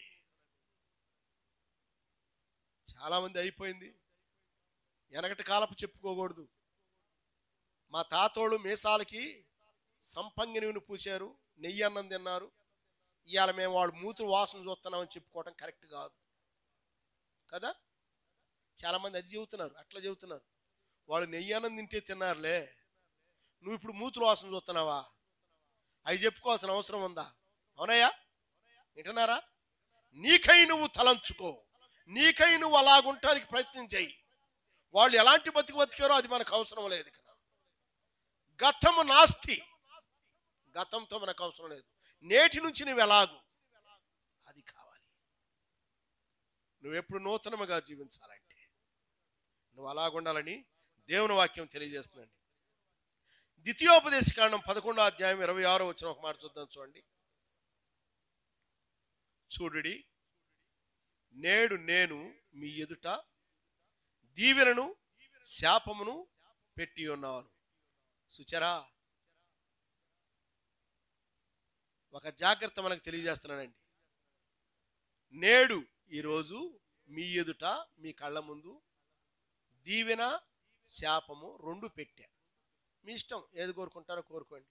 Speaker 1: చాలామంది అయిపోయింది వెనకటి కాలపు చెప్పుకోకూడదు మా తాతోళ్ళు మీసాలకి సంపంగి నూనె పూశారు నెయ్యి అన్నం తిన్నారు ఇవాళ మేము వాళ్ళు మూతులు వాసన చూస్తున్నామని చెప్పుకోవటం కరెక్ట్ కాదు కదా చాలామంది అది చెబుతున్నారు అట్లా చెబుతున్నారు వాళ్ళు నెయ్యి అన్నం తింటే తిన్నారులే నువ్వు ఇప్పుడు మూతులు వాసన చూస్తున్నావా అవి చెప్పుకోవాల్సిన అవసరం ఉందా అవునయ్యా వింటున్నారా నీకై నువ్వు తలంచుకో నీకై నువ్వు అలాగుంటానికి ప్రయత్నం చేయి వాళ్ళు ఎలాంటి బతికి బతికారో అది మనకు అవసరం లేదు ఇక గతము నాస్తి గతంతో మనకు అవసరం లేదు నేటి నుంచి నువ్వు ఎలాగు అది కావాలి నువ్వు ఎప్పుడు నూతనముగా జీవించాలంటే నువ్వు అలాగుండాలని దేవుని వాక్యం తెలియజేస్తుందండి ద్వితీయోపదేశ కాండం పదకొండో అధ్యాయం ఇరవై ఆరో వచ్చిన ఒక మాట చూద్దాం చూడండి చూడుడి నేడు నేను మీ ఎదుట దీవెనను శాపమును పెట్టి ఉన్నాను సుచరా ఒక జాగ్రత్త మనకు తెలియజేస్తున్నానండి నేడు ఈరోజు మీ ఎదుట మీ కళ్ళ ముందు దీవెన శాపము రెండు పెట్టా మీ ఇష్టం ఏది కోరుకుంటారో కోరుకోండి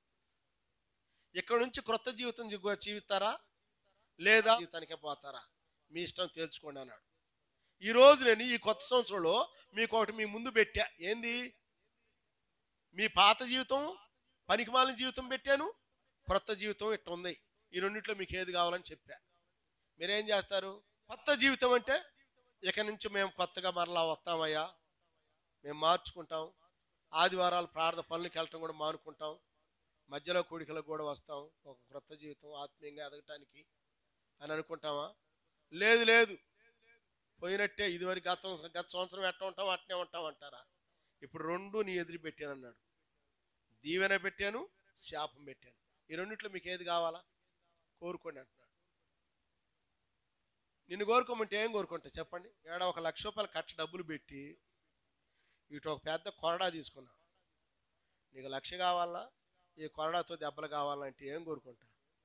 Speaker 1: ఇక్కడ నుంచి క్రొత్త జీవితం జీ- జీవిస్తారా లేదా జీవితానికే పోతారా మీ ఇష్టం తేల్చుకోండి అన్నాడు ఈ రోజు నేను ఈ కొత్త సంవత్సరంలో మీకు ఒకటి మీ ముందు పెట్టా ఏంది మీ పాత జీవితం పనికిమాలిన జీవితం పెట్టాను క్రొత్త జీవితం ఇట్ట ఉంది ఈ రెండిట్లో మీకు ఏది కావాలని చెప్పా మీరేం చేస్తారు కొత్త జీవితం అంటే ఇక నుంచి మేము కొత్తగా మరలా వస్తామయ్యా మేము మార్చుకుంటాం ఆదివారాలు ప్రార్థన పనులకు వెళ్ళటం కూడా మానుకుంటాం మధ్యలో కూడికలకు కూడా వస్తాం ఒక క్రొత్త జీవితం ఆత్మీయంగా ఎదగటానికి అని అనుకుంటామా లేదు లేదు పోయినట్టే ఇదివరకు గతం గత సంవత్సరం ఎట్ట ఉంటాం అట్నే ఉంటాం అంటారా ఇప్పుడు రెండు నీ ఎదురు పెట్టాను అన్నాడు దీవెన పెట్టాను శాపం పెట్టాను ఈ రెండిట్లో మీకు ఏది కావాలా కోరుకోండి అంటున్నాడు నిన్ను కోరుకోమంటే ఏం కోరుకుంటా చెప్పండి ఏడ ఒక లక్ష రూపాయలు ఖర్చు డబ్బులు పెట్టి ఇటు ఒక పెద్ద కొరడా తీసుకున్నా నీకు లక్ష కావాలా ఈ కొరడాతో దెబ్బలు కావాలంటే ఏం కోరుకుంటా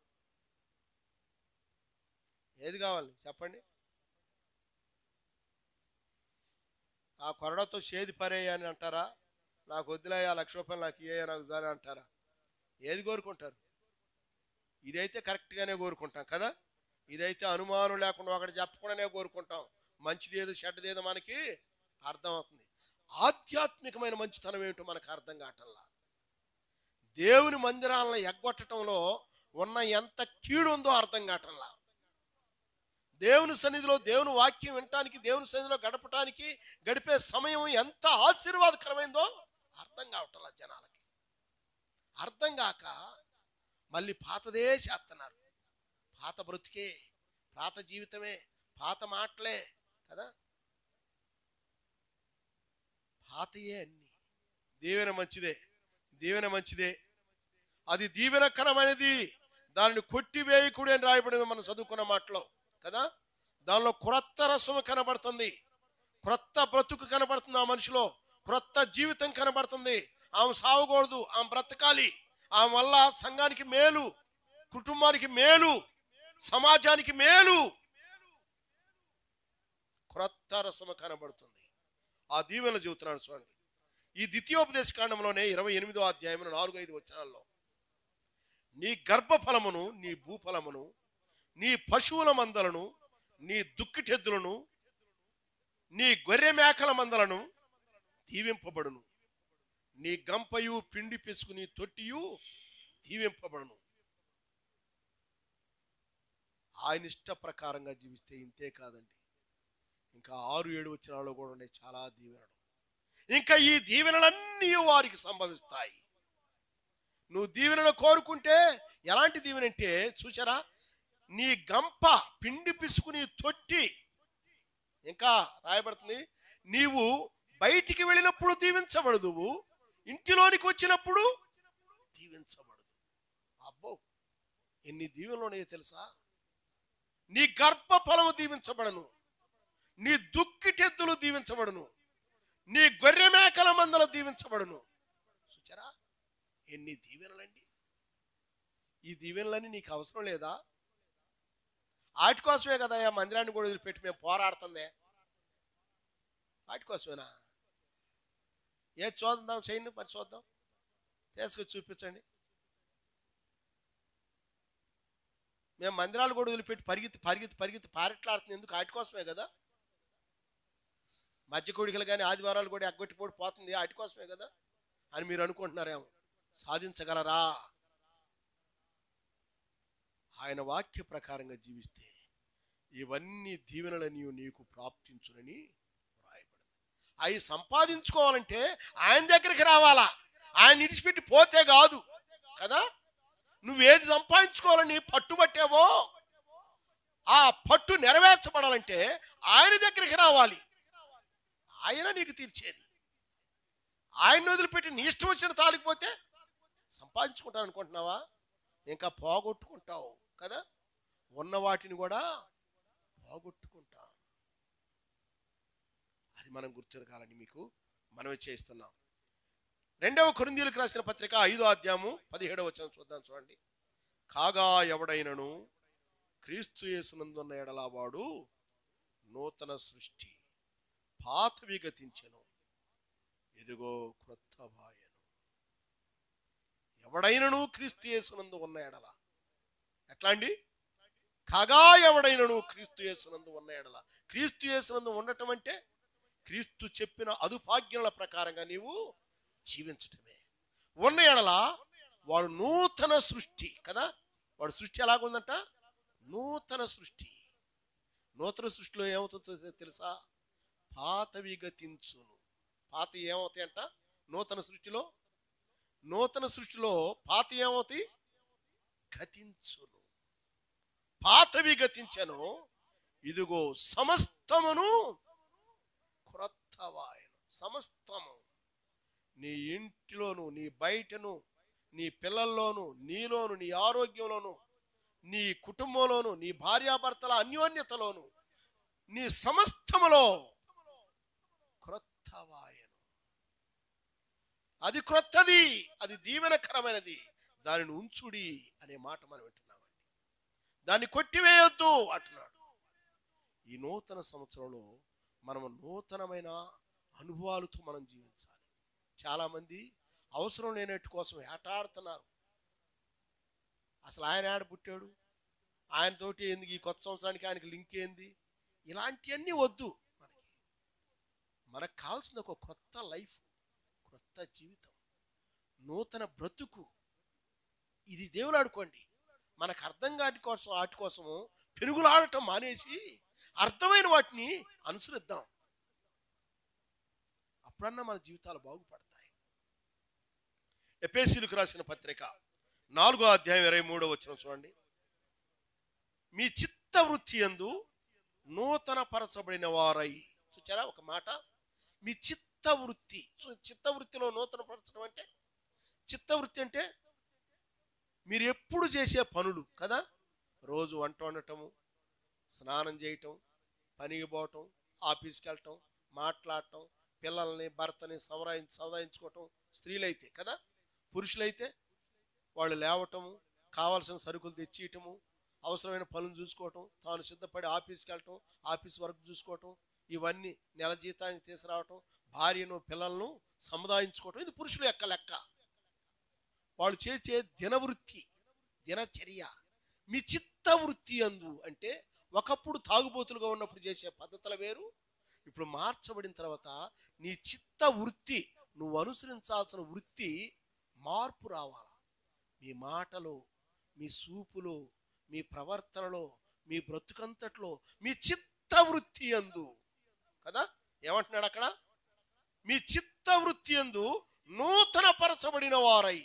Speaker 1: ఏది కావాలి చెప్పండి ఆ కొరడాతో చేది పరేయ అని అంటారా నాకు వద్దులయ్యా లక్ష రూపాయలు నాకు ఇయ్య నాకు జాలి అంటారా ఏది కోరుకుంటారు ఇదైతే కరెక్ట్గానే కోరుకుంటాం కదా ఇదైతే అనుమానం లేకుండా ఒకటి చెప్పకుండానే కోరుకుంటాం మంచిది ఏదో చెడ్డది ఏదో మనకి అర్థం అవుతుంది ఆధ్యాత్మికమైన మంచితనం ఏమిటో మనకు అర్థం కావటంలా దేవుని మందిరాలను ఎగ్గొట్టడంలో ఉన్న ఎంత కీడు ఉందో అర్థం కావటంలా దేవుని సన్నిధిలో దేవుని వాక్యం వినటానికి దేవుని సన్నిధిలో గడపటానికి గడిపే సమయం ఎంత ఆశీర్వాదకరమైందో అర్థం కావటంలా జనాలకి అర్థం కాక మళ్ళీ పాతదే చేస్తున్నారు పాత బ్రతుకే పాత జీవితమే పాత మాటలే కదా పాతయే అన్ని దీవెన మంచిదే దీవెన మంచిదే అది దీవెనకరమైనది దానిని కొట్టివేయకుడు అని రాయబడింది మనం చదువుకున్న మాటలో కదా దానిలో క్రొత్త రసం కనబడుతుంది క్రొత్త బ్రతుకు కనబడుతుంది ఆ మనిషిలో క్రొత్త జీవితం కనబడుతుంది ఆమె సావకూడదు ఆమె బ్రతకాలి ఆమె వల్ల సంఘానికి మేలు కుటుంబానికి మేలు సమాజానికి మేలు క్రొత్త రసము కనబడుతుంది ఆ దీవెన చెబుతున్నాను చూడండి ఈ ద్వితీయోపదేశ కాండంలోనే ఇరవై ఎనిమిదో అధ్యాయం నాలుగు ఐదు వచనాల్లో నీ గర్భఫలమును నీ భూఫలమును నీ పశువుల మందలను నీ దుక్కిటెద్దులను నీ గొర్రె మేకల మందలను దీవింపబడును నీ గంపయు పిండి పిసుకు నీ తొట్టియు దీవింపబడును ఆయన ఇష్ట ప్రకారంగా జీవిస్తే ఇంతే కాదండి ఇంకా ఆరు ఏడు వచ్చినాలో కూడా ఉన్నాయి చాలా దీవెనలు ఇంకా ఈ దీవెనలన్నీ వారికి సంభవిస్తాయి నువ్వు దీవెనలు కోరుకుంటే ఎలాంటి దీవెన అంటే చూసారా నీ గంప పిండి పిసుకుని తొట్టి ఇంకా రాయబడుతుంది నీవు బయటికి వెళ్ళినప్పుడు దీవించబడదువు ఇంటిలోనికి వచ్చినప్పుడు దీవించబడదు అబ్బో ఎన్ని దీవెనలు ఉన్నాయో తెలుసా నీ గర్భ ఫలము దీవించబడను నీ దుక్కిటెద్దులు దీవించబడును నీ గొర్రె మేకల మందలు దీవించబడును చూచారా ఎన్ని దీవెనలండి ఈ దీవెనలన్నీ నీకు అవసరం లేదా వాటి కోసమే కదా ఆ మందిరాన్ని కూడా వదిలిపెట్టి మేము పోరాడుతుందే వాటి కోసమేనా ఏ చూద్దాం చేయండి మరి చూద్దాం తీసుకొచ్చి చూపించండి మేము మందిరాలు కూడా వదిలిపెట్టి పరిగెత్తి పరిగెత్తి పరిగెత్తి పారెట్లాడుతుంది ఎందుకు వాటి కోసమే కదా మధ్య కోడికలు కానీ ఆదివారాలు కూడా ఎగ్గొట్టిపోయి పోతుంది వాటి కోసమే కదా అని మీరు అనుకుంటున్నారేమో సాధించగలరా ఆయన వాక్య ప్రకారంగా జీవిస్తే ఇవన్నీ దీవెనలని నీకు ప్రాప్తించునని రాయబడింది అవి సంపాదించుకోవాలంటే ఆయన దగ్గరికి రావాలా ఆయన విడిచిపెట్టి పోతే కాదు కదా నువ్వేది సంపాదించుకోవాలని పట్టుబట్టావో ఆ పట్టు నెరవేర్చబడాలంటే ఆయన దగ్గరికి రావాలి ఆయన నీకు తీర్చేది ఆయన వదిలిపెట్టి నీ ఇష్టం వచ్చిన తాలికిపోతే సంపాదించుకుంటాను అనుకుంటున్నావా ఇంకా పోగొట్టుకుంటావు కదా ఉన్న వాటిని కూడా పోగొట్టుకుంటాం అది మనం గుర్తురగాలని మీకు మనమే చేస్తున్నాం రెండవ కొరిందీలకు రాసిన పత్రిక ఐదో అధ్యాయము పదిహేడవ వచనం చూద్దాం చూడండి కాగా ఎవడైనను క్రీస్తు యేసునందున్న ఎడలా వాడు నూతన సృష్టి పాతవి గతించెను ఇదిగో క్రొత్త వాయను ఎవడైనను క్రీస్తు యేసునందు ఉన్న ఎడల ఎట్లా అండి కాగా ఎవడైనను క్రీస్తు యేసునందు ఉన్న ఎడల క్రీస్తు యేసునందు ఉండటం అంటే క్రీస్తు చెప్పిన అదుపాజ్ఞల ప్రకారంగా నీవు జీవించటమే ఉన్న ఎడల వాడు నూతన సృష్టి కదా వాడు సృష్టి ఎలాగుందంట నూతన సృష్టి నూతన సృష్టిలో ఏమవుతుందో తెలుసా పాతవి గతించును పాత ఏమవుతాయి అంట నూతన సృష్టిలో నూతన సృష్టిలో పాత ఏమవుతాయి గతించును పాతవి గతించను ఇదిగో సమస్తమును క్రొత్త వాయను సమస్తము నీ ఇంటిలోను నీ బయటను నీ పిల్లల్లోను నీలోను నీ ఆరోగ్యంలోను నీ కుటుంబంలోను నీ భార్యాభర్తల అన్యోన్యతలోను నీ సమస్తములో క్రొత్త వాయను అది క్రొత్తది అది దీవెనకరమైనది దానిని ఉంచుడి అనే మాట మనం వింటున్నామండి దాన్ని కొట్టివేయొద్దు అంటున్నాడు ఈ నూతన సంవత్సరంలో మనము నూతనమైన అనుభవాలతో మనం జీవించాలి చాలామంది అవసరం లేనట్టు కోసం ఏటాడుతున్నారు అసలు ఆయన ఆడ పుట్టాడు ఆయనతోటి ఎందుకు ఈ కొత్త సంవత్సరానికి ఆయనకి లింక్ ఏంది ఇలాంటివన్నీ వద్దు మనకి మనకు కావాల్సింది ఒక క్రొత్త లైఫ్ క్రొత్త జీవితం నూతన బ్రతుకు ఇది దేవులాడుకోండి మనకు అర్థం కాని కోసం వాటి కోసము పెరుగులాడటం మానేసి అర్థమైన వాటిని అనుసరిద్దాం అప్పుడన్నా మన జీవితాలు బాగుపడతాయి ఎపేసీలకు రాసిన పత్రిక నాలుగో అధ్యాయం ఇరవై మూడో వచ్చిన చూడండి మీ చిత్త వృత్తి ఎందు నూతన పరచబడిన వారై చూచారా ఒక మాట మీ చిత్త వృత్తి చూ- చిత్త వృత్తిలో నూతన పరచడం అంటే చిత్త వృత్తి అంటే మీరు ఎప్పుడు చేసే పనులు కదా రోజు వంట వండటము స్నానం చేయటం పనికి పోవటం ఆఫీస్కి వెళ్ళటం మాట్లాడటం పిల్లల్ని భర్తని సవరాయించి సవరాయించుకోవటం స్త్రీలైతే కదా పురుషులైతే వాళ్ళు లేవటము కావాల్సిన సరుకులు తెచ్చియటము అవసరమైన పనులు చూసుకోవటం తాను సిద్ధపడి ఆఫీస్కి వెళ్ళటం ఆఫీస్ వర్క్ చూసుకోవటం ఇవన్నీ నెల జీతానికి తీసుకురావటం భార్యను పిల్లలను సముదాయించుకోవటం ఇది పురుషుల యొక్క లెక్క వాళ్ళు చేసే దినవృత్తి దినచర్య మీ చిత్త వృత్తి అందు అంటే ఒకప్పుడు తాగుబోతులుగా ఉన్నప్పుడు చేసే పద్ధతులు వేరు ఇప్పుడు మార్చబడిన తర్వాత నీ చిత్త వృత్తి నువ్వు అనుసరించాల్సిన వృత్తి మార్పు రావాలా మీ మాటలో మీ సూపులో మీ ప్రవర్తనలో మీ బ్రతుకంతట్లో మీ చిత్త వృత్తి అందు కదా ఏమంటున్నాడు అక్కడ మీ చిత్త వృత్తి అందు నూతన పరచబడిన వారై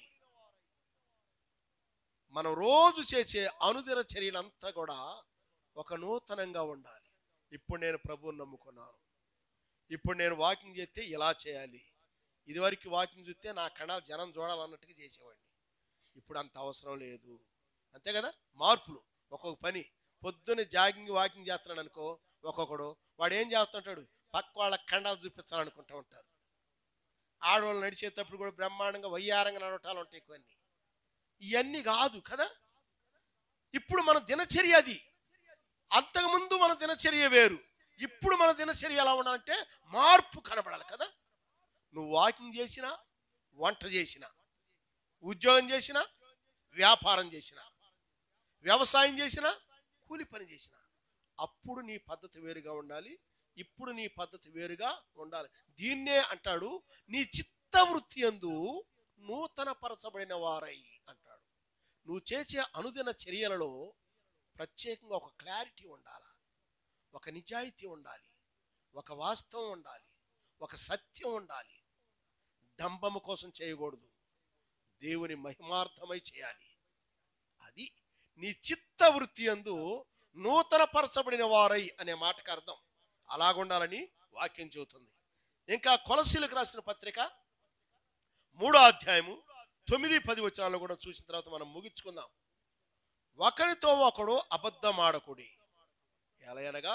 Speaker 1: మనం రోజు చేసే అనుదిన చర్యలంతా కూడా ఒక నూతనంగా ఉండాలి ఇప్పుడు నేను ప్రభువుని నమ్ముకున్నాను ఇప్పుడు నేను వాకింగ్ చేస్తే ఇలా చేయాలి ఇదివరకు వాకింగ్ చూస్తే నా కణాలు జనం చూడాలన్నట్టుగా చేసేవాడిని ఇప్పుడు అంత అవసరం లేదు అంతే కదా మార్పులు ఒక్కొక్క పని పొద్దున్నే జాగింగ్ వాకింగ్ చేస్తున్నాడు అనుకో ఒక్కొక్కడు వాడు ఏం చేస్తుంటాడు పక్క వాళ్ళ ఖండాలు చూపించాలనుకుంటూ ఉంటారు ఆడవాళ్ళు నడిచేటప్పుడు కూడా బ్రహ్మాండంగా వయ్యారంగా నడవటాలు ఉంటాయి కొన్ని ఇవన్నీ కాదు కదా ఇప్పుడు మన దినచర్య అది అంతకుముందు మన దినచర్య వేరు ఇప్పుడు మన దినచర్య ఎలా ఉండాలంటే మార్పు కనబడాలి కదా నువ్వు వాకింగ్ చేసినా వంట చేసినా ఉద్యోగం చేసినా వ్యాపారం చేసినా వ్యవసాయం చేసినా కూలి పని చేసినా అప్పుడు నీ పద్ధతి వేరుగా ఉండాలి ఇప్పుడు నీ పద్ధతి వేరుగా ఉండాలి దీన్నే అంటాడు నీ చిత్తవృత్తి ఎందు నూతన పరచబడిన వారై అంటాడు నువ్వు చేసే అనుదిన చర్యలలో ప్రత్యేకంగా ఒక క్లారిటీ ఉండాలి ఒక నిజాయితీ ఉండాలి ఒక వాస్తవం ఉండాలి ఒక సత్యం ఉండాలి డంబము కోసం చేయకూడదు దేవుని మహిమార్థమై చేయాలి అది నీ చిత్త వృత్తి అందు నూతన పరచబడిన వారై అనే మాటకు అర్థం అలాగుండాలని వాక్యం చెబుతుంది ఇంకా కొలసీలకు రాసిన పత్రిక మూడో అధ్యాయము తొమ్మిది పది వచనాలు కూడా చూసిన తర్వాత మనం ముగించుకుందాం ఒకరితో ఒకడు అబద్ధమాడకుడి ఎలా అనగా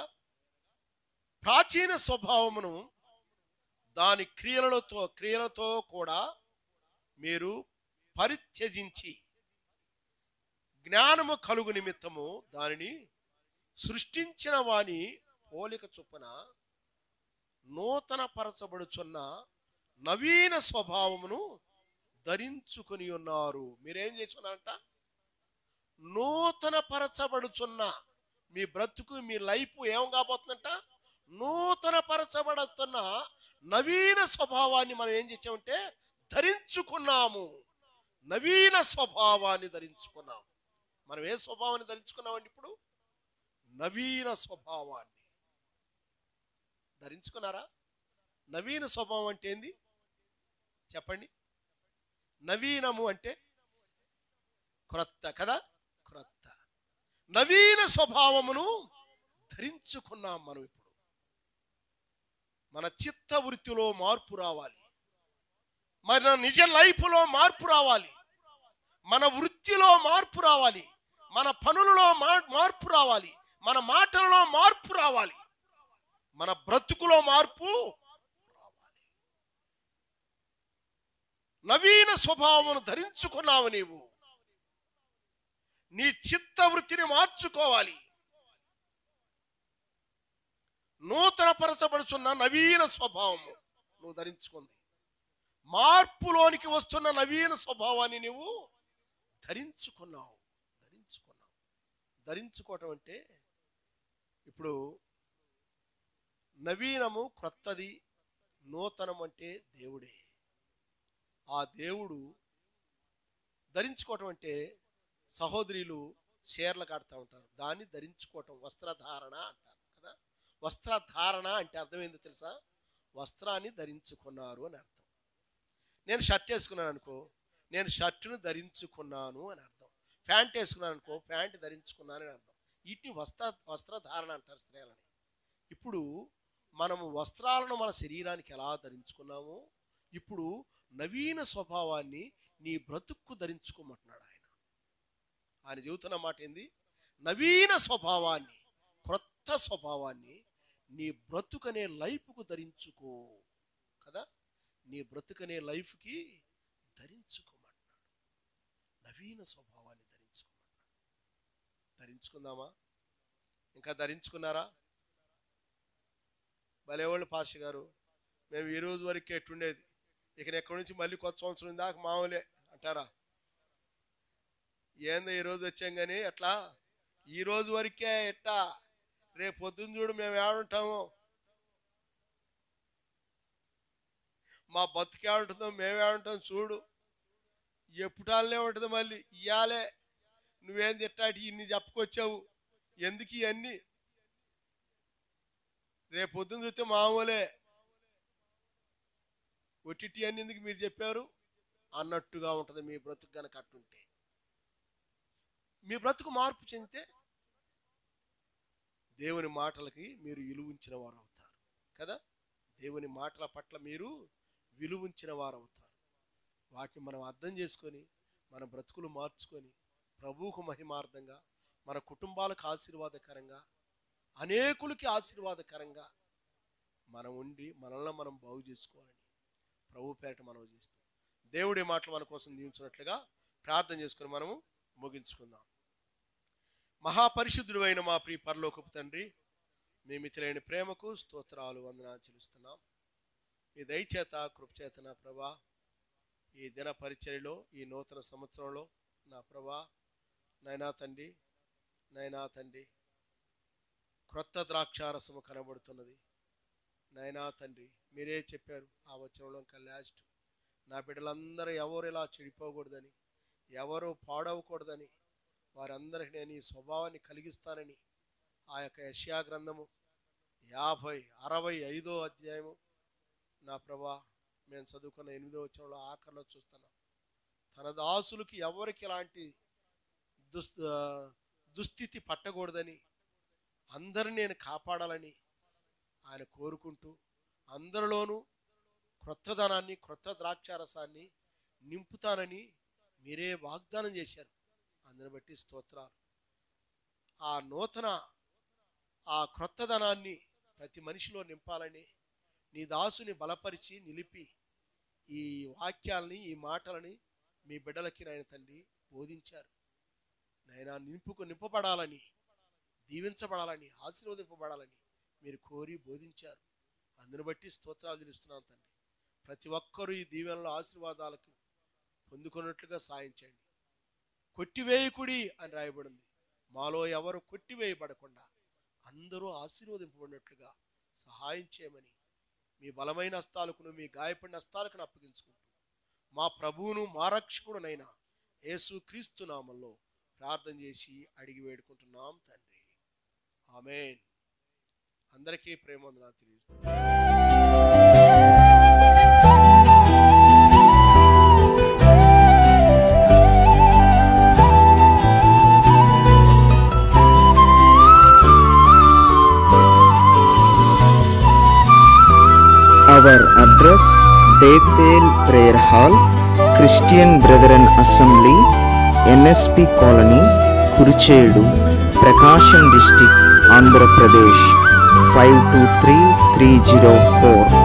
Speaker 1: ప్రాచీన స్వభావమును దాని క్రియలతో క్రియలతో కూడా మీరు పరిత్యజించి జ్ఞానము కలుగు నిమిత్తము దానిని సృష్టించిన వాని పోలిక చొప్పున నూతన పరచబడుచున్న నవీన స్వభావమును ధరించుకుని ఉన్నారు మీరేం చేస్తున్నారంట నూతన పరచబడుచున్న మీ బ్రతుకు మీ లైఫ్ ఏం కాబోతుందంట నూతన పరచబడుతున్న నవీన స్వభావాన్ని మనం ఏం చేసామంటే ధరించుకున్నాము నవీన స్వభావాన్ని ధరించుకున్నాం మనం ఏ స్వభావాన్ని ధరించుకున్నామండి ఇప్పుడు నవీన స్వభావాన్ని ధరించుకున్నారా నవీన స్వభావం అంటే ఏంది చెప్పండి నవీనము అంటే క్రొత్త కదా క్రొత్త నవీన స్వభావమును ధరించుకున్నాం మనం ఇప్పుడు మన చిత్త వృత్తిలో మార్పు రావాలి మన నిజ లైఫ్లో మార్పు రావాలి మన వృత్తిలో మార్పు రావాలి మన పనులలో మా- మార్పు రావాలి మన మాటలలో మార్పు రావాలి మన బ్రతుకులో మార్పు రావాలి నవీన స్వభావమును ధరించుకున్నావు నీవు నీ చిత్తవృత్తిని మార్చుకోవాలి నూతన పరచబడుచున్న నవీన స్వభావము నువ్వు ధరించుకుంది మార్పులోనికి వస్తున్న నవీన స్వభావాన్ని నువ్వు ధరించుకున్నావు ధరించుకున్నావు ధరించుకోవటం అంటే ఇప్పుడు నవీనము క్రొత్తది నూతనం అంటే దేవుడే ఆ దేవుడు ధరించుకోవటం అంటే సహోదరులు చీరలు కడతా ఉంటారు దాన్ని ధరించుకోవటం వస్త్రధారణ అంటారు కదా వస్త్రధారణ అంటే అర్థమైంది తెలుసా వస్త్రాన్ని ధరించుకున్నారు అని అర్థం నేను షర్ట్ వేసుకున్నాను అనుకో నేను షర్టును ధరించుకున్నాను అని అర్థం ప్యాంట్ వేసుకున్నాను అనుకో ప్యాంట్ ధరించుకున్నాను అని అర్థం వీటిని వస్త్ర వస్త్రధారణ అంటారు స్త్రీలని ఇప్పుడు మనము వస్త్రాలను మన శరీరానికి ఎలా ధరించుకున్నామో ఇప్పుడు నవీన స్వభావాన్ని నీ బ్రతుక్కు ధరించుకోమంటున్నాడు ఆయన ఆయన చెబుతున్న మాట ఏంది నవీన స్వభావాన్ని క్రొత్త స్వభావాన్ని నీ బ్రతుకనే లైఫ్కు ధరించుకో కదా నీ బ్రతుకనే లైఫ్కి ధరించుకోమంటున్నాడు నవీన స్వభావాన్ని ధరించుకోమంటున్నాడు ధరించుకుందామా ఇంకా ధరించుకున్నారా భలేవాళ్ళు పాష గారు మేము ఈ రోజు వరకు ఎట్టుండేది ఇక ఎక్కడి నుంచి మళ్ళీ కొత్త సంవత్సరం దాకా మామూలే అంటారా ఏందో ఈ రోజు వచ్చాం కానీ ఎట్లా ఈ రోజు వరకే ఎట్టా రేపు పొద్దున్న చూడు మేము ఏడుంటాము మా బతుకు ఏడుంటుందో మేము ఏడుంటాం చూడు ఎప్పుటాలనే ఉంటుంది మళ్ళీ ఇయ్యాలే నువ్వేం తిట్టాటి ఇన్ని చెప్పుకొచ్చావు ఎందుకు ఇవన్నీ రేపు పొద్దున్న చూస్తే మామూలే ఒట్టిటి అని ఎందుకు మీరు చెప్పారు అన్నట్టుగా ఉంటుంది మీ బ్రతుకు గనక అట్టుంటే మీ బ్రతుకు మార్పు చెందితే దేవుని మాటలకి మీరు విలువించిన వారు అవుతారు కదా దేవుని మాటల పట్ల మీరు విలువించిన వారు అవుతారు వాటిని మనం అర్థం చేసుకొని మన బ్రతుకులు మార్చుకొని ప్రభువుకు మహిమార్థంగా మన కుటుంబాలకు ఆశీర్వాదకరంగా అనేకులకి ఆశీర్వాదకరంగా మనం ఉండి మనల్ని మనం బాగు చేసుకోవాలని ప్రభు పేరట మనం చేస్తాం దేవుడి మాటలు మన కోసం దీవించినట్లుగా ప్రార్థన చేసుకుని మనము ముగించుకుందాం మహాపరిశుద్ధుడు అయిన మా ప్రియ పరలోకపు తండ్రి మీ మిత్రులైన ప్రేమకు స్తోత్రాలు వందనాలు చెల్లిస్తున్నాం మీ దయచేత కృపచేత నా ప్రభా ఈ దిన పరిచర్యలో ఈ నూతన సంవత్సరంలో నా ప్రభా నైనా తండ్రి నైనా తండ్రి క్రొత్త ద్రాక్షారసము కనబడుతున్నది నైనా తండ్రి మీరే చెప్పారు ఆ వచనంలో ఇంకా లాస్ట్ నా బిడ్డలందరూ ఎవరు ఇలా చెడిపోకూడదని ఎవరు పాడవకూడదని వారందరికీ నేను ఈ స్వభావాన్ని కలిగిస్తానని ఆ యొక్క యష్యా గ్రంథము యాభై అరవై ఐదో అధ్యాయము నా ప్రభా మేము చదువుకున్న ఎనిమిదో వచనంలో ఆఖరిలో చూస్తున్నాం తన దాసులకి ఎవరికి ఇలాంటి దుస్ ఆ, దుస్థితి పట్టకూడదని అందరిని నేను కాపాడాలని ఆయన కోరుకుంటూ అందరిలోనూ క్రొత్తదనాన్ని క్రొత్త ద్రాక్షారసాన్ని నింపుతానని మీరే వాగ్దానం చేశారు అందుని బట్టి స్తోత్రాలు ఆ నూతన ఆ క్రొత్తదనాన్ని ప్రతి మనిషిలో నింపాలని నీ దాసుని బలపరిచి నిలిపి ఈ వాక్యాలని ఈ మాటలని మీ బిడ్డలకి నాయన తండ్రి బోధించారు నాయన నింపుకు నింపబడాలని దీవించబడాలని ఆశీర్వదింపబడాలని మీరు కోరి బోధించారు అందును బట్టి స్తోత్రాలు తెలుస్తున్నాను తండ్రి ప్రతి ఒక్కరూ ఈ దీవెనల ఆశీర్వాదాలకు పొందుకున్నట్లుగా సాయం చేయండి కొట్టివేయకుడి అని రాయబడింది మాలో ఎవరు కొట్టివేయబడకుండా అందరూ ఆశీర్వదింపబడినట్లుగా సహాయం చేయమని మీ బలమైన హస్తాలకును మీ గాయపడిన హస్తాలకు అప్పగించుకుంటూ మా ప్రభువును మా రక్షకుడునైన యేసు క్రీస్తు నామంలో ప్రార్థన చేసి అడిగి వేడుకుంటున్నాం తండ్రి ఆమెన్ అందరికీ ప్రేమందనాలు తెలియజేస్తున్నాం
Speaker 2: Our address Bethel Prayer Hall, Christian Brethren Assembly, NSP Colony, Kurichedu, Prakasham District, Andhra Pradesh, five two three three zero four